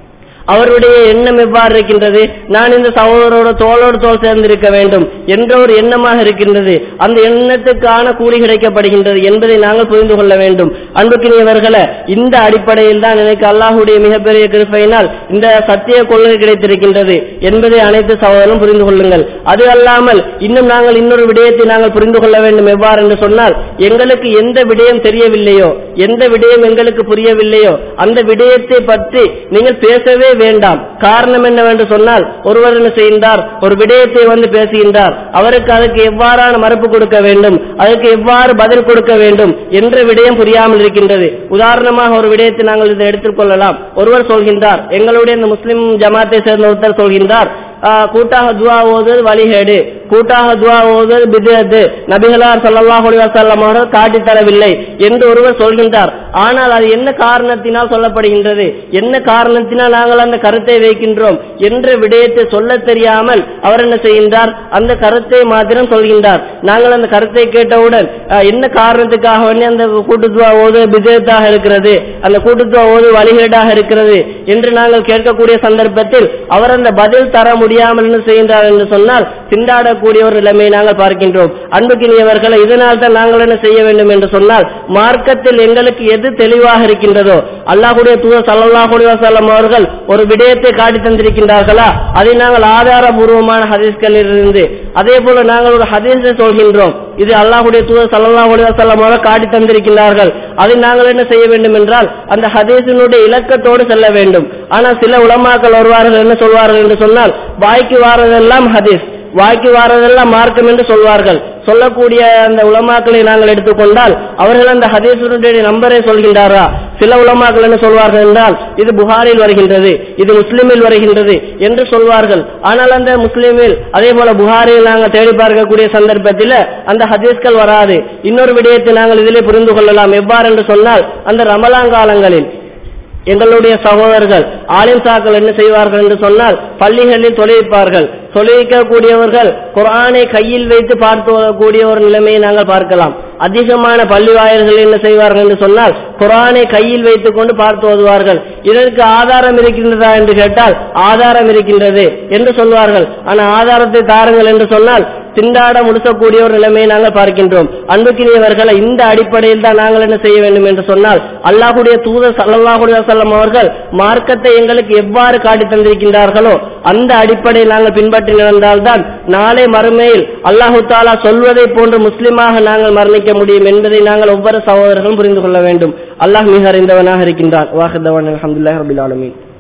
அவருடைய எண்ணம் எவ்வாறு இருக்கின்றது நான் இந்த சகோதரோட தோளோடு தோல் சேர்ந்திருக்க வேண்டும் என்ற ஒரு எண்ணமாக இருக்கின்றது அந்த எண்ணத்துக்கான கூலி கிடைக்கப்படுகின்றது என்பதை நாங்கள் புரிந்து கொள்ள வேண்டும் அன்புக்கினியவர்களே இந்த அடிப்படையில் தான் எனக்கு அல்லாஹுடைய மிகப்பெரிய கிருப்பையினால் இந்த சத்திய கொள்கை கிடைத்திருக்கின்றது என்பதை அனைத்து சகோதரரும் புரிந்து கொள்ளுங்கள் அது அல்லாமல் இன்னும் நாங்கள் இன்னொரு விடயத்தை நாங்கள் புரிந்து கொள்ள வேண்டும் எவ்வாறு என்று சொன்னால் எங்களுக்கு எந்த விடயம் தெரியவில்லையோ எந்த விடயம் எங்களுக்கு புரியவில்லையோ அந்த விடயத்தை பற்றி நீங்கள் பேசவே வேண்டாம் காரணம் என்னவென்று சொன்னால் ஒருவர் என்ன செய்கின்றார் ஒரு விடயத்தை வந்து பேசுகின்றார் அவருக்கு அதுக்கு எவ்வாறான மறுப்பு கொடுக்க வேண்டும் அதுக்கு எவ்வாறு பதில் கொடுக்க வேண்டும் என்ற விடயம் புரியாமல் இருக்கின்றது உதாரணமாக ஒரு விடயத்தை நாங்கள் இதை எடுத்துக்கொள்ளலாம் ஒருவர் சொல்கின்றார் எங்களுடைய இந்த முஸ்லிம் ஜமாத்தை சேர்ந்த ஒருத்தர் சொல்கின்றார் கூட்டாக துவா ஓதுவது வழிகேடு கூட்டாக துவா ஓதுவது பிதத்து நபிகளார் சல்லாஹ் அலிவாசல்லம் அவர்கள் காட்டி தரவில்லை என்று ஒருவர் சொல்கின்றார் ஆனால் அது என்ன காரணத்தினால் சொல்லப்படுகின்றது என்ன காரணத்தினால் நாங்கள் அந்த கருத்தை வைக்கின்றோம் என்ற விடயத்தை சொல்ல தெரியாமல் அவர் என்ன செய்கின்றார் அந்த கருத்தை மாத்திரம் சொல்கின்றார் நாங்கள் அந்த கருத்தை கேட்டவுடன் என்ன காரணத்துக்காக வேண்டி அந்த கூட்டுத்துவா ஓது பிதத்தாக இருக்கிறது அந்த கூட்டுத்துவா ஓது வழிகேடாக இருக்கிறது என்று நாங்கள் கேட்கக்கூடிய சந்தர்ப்பத்தில் அவர் அந்த பதில் தர முடியாமல் என்ன செய்கின்றார் என்று சொன்னால் திண்டாடக்கூடிய ஒரு நிலைமையை நாங்கள் பார்க்கின்றோம் அன்புக்கினியவர்களை இதனால் தான் நாங்கள் என்ன செய்ய வேண்டும் என்று சொன்னால் மார்க்கத்தில் எங்களுக்கு எது தெளிவாக இருக்கின்றதோ அல்லாஹுடைய தூதர் சல்லாஹுடைய வசல்லம் அவர்கள் ஒரு விடயத்தை காட்டி தந்திருக்கின்றார்களா அதை நாங்கள் ஆதாரபூர்வமான ஹதீஸ்களில் இருந்து அதே போல நாங்கள் ஒரு ஹதீஸை சொல்கின்றோம் இது அல்லாஹுடைய தூதர் சல்லாஹுடைய வசல்லம் அவர்கள் காட்டி தந்திருக்கின்றார்கள் அதை நாங்கள் என்ன செய்ய வேண்டும் என்றால் அந்த ஹதீஸினுடைய இலக்கத்தோடு செல்ல வேண்டும் ஆனால் சில உலமாக்கள் வருவார்கள் என்ன சொல்வார்கள் என்று சொன்னால் வாய்க்கு வாரதெல்லாம் ஹதீஸ் வாய்க்கு வாரதெல்லாம் மார்க்கம் என்று சொல்வார்கள் சொல்லக்கூடிய அந்த உலமாக்களை நாங்கள் எடுத்துக்கொண்டால் அவர்கள் அந்த ஹதீசனுடைய நம்பரை சொல்கின்றாரா சில உலமாக்கள் என்ன சொல்வார்கள் என்றால் இது புகாரில் வருகின்றது இது முஸ்லிமில் வருகின்றது என்று சொல்வார்கள் ஆனால் அந்த முஸ்லிமில் அதே போல புகாரில் நாங்கள் தேடி பார்க்கக்கூடிய சந்தர்ப்பத்தில் அந்த ஹதீஸ்கள் வராது இன்னொரு விடயத்தை நாங்கள் இதிலே புரிந்து கொள்ளலாம் எவ்வாறு என்று சொன்னால் அந்த ரமலாங்காலங்களில் எங்களுடைய சகோதரர்கள் ஆலிம் சாக்கள் என்ன செய்வார்கள் என்று சொன்னால் பள்ளிகளில் தொலைவிப்பார்கள் தொலைவிக்கக்கூடியவர்கள் குரானை கையில் வைத்து பார்த்து கூடிய ஒரு நிலைமையை நாங்கள் பார்க்கலாம் அதிகமான பள்ளி வாயல்கள் என்ன செய்வார்கள் என்று சொன்னால் குரானை கையில் வைத்துக் கொண்டு பார்த்து ஓதுவார்கள் இதற்கு ஆதாரம் இருக்கின்றதா என்று கேட்டால் ஆதாரம் இருக்கின்றது என்று சொல்வார்கள் ஆனால் ஆதாரத்தை தாருங்கள் என்று சொன்னால் திண்டாட முடிச்சக்கூடிய ஒரு நிலைமையை நாங்கள் பார்க்கின்றோம் அன்புக்கினியவர்களை இந்த அடிப்படையில் தான் நாங்கள் என்ன செய்ய வேண்டும் என்று சொன்னால் அல்லாஹுடைய தூதர் சல்லாஹுடைய வசல்லம் அவர்கள் மார்க்கத்தை எங்களுக்கு எவ்வாறு காட்டி தந்திருக்கின்றார்களோ அந்த அடிப்படையில் நாங்கள் பின்பற்றி நடந்தால்தான் நாளை மறுமையில் அல்லாஹு தாலா சொல்வதை போன்று முஸ்லிமாக நாங்கள் மரணிக்க முடியும் என்பதை நாங்கள் ஒவ்வொரு சகோதரர்களும் புரிந்து கொள்ள வேண்டும் அல்லாஹ் மிக அறிந்தவனாக இருக்கின்றான் வாஹதவன் அலமதுல்லாஹ் ரபில் ஆலமீன்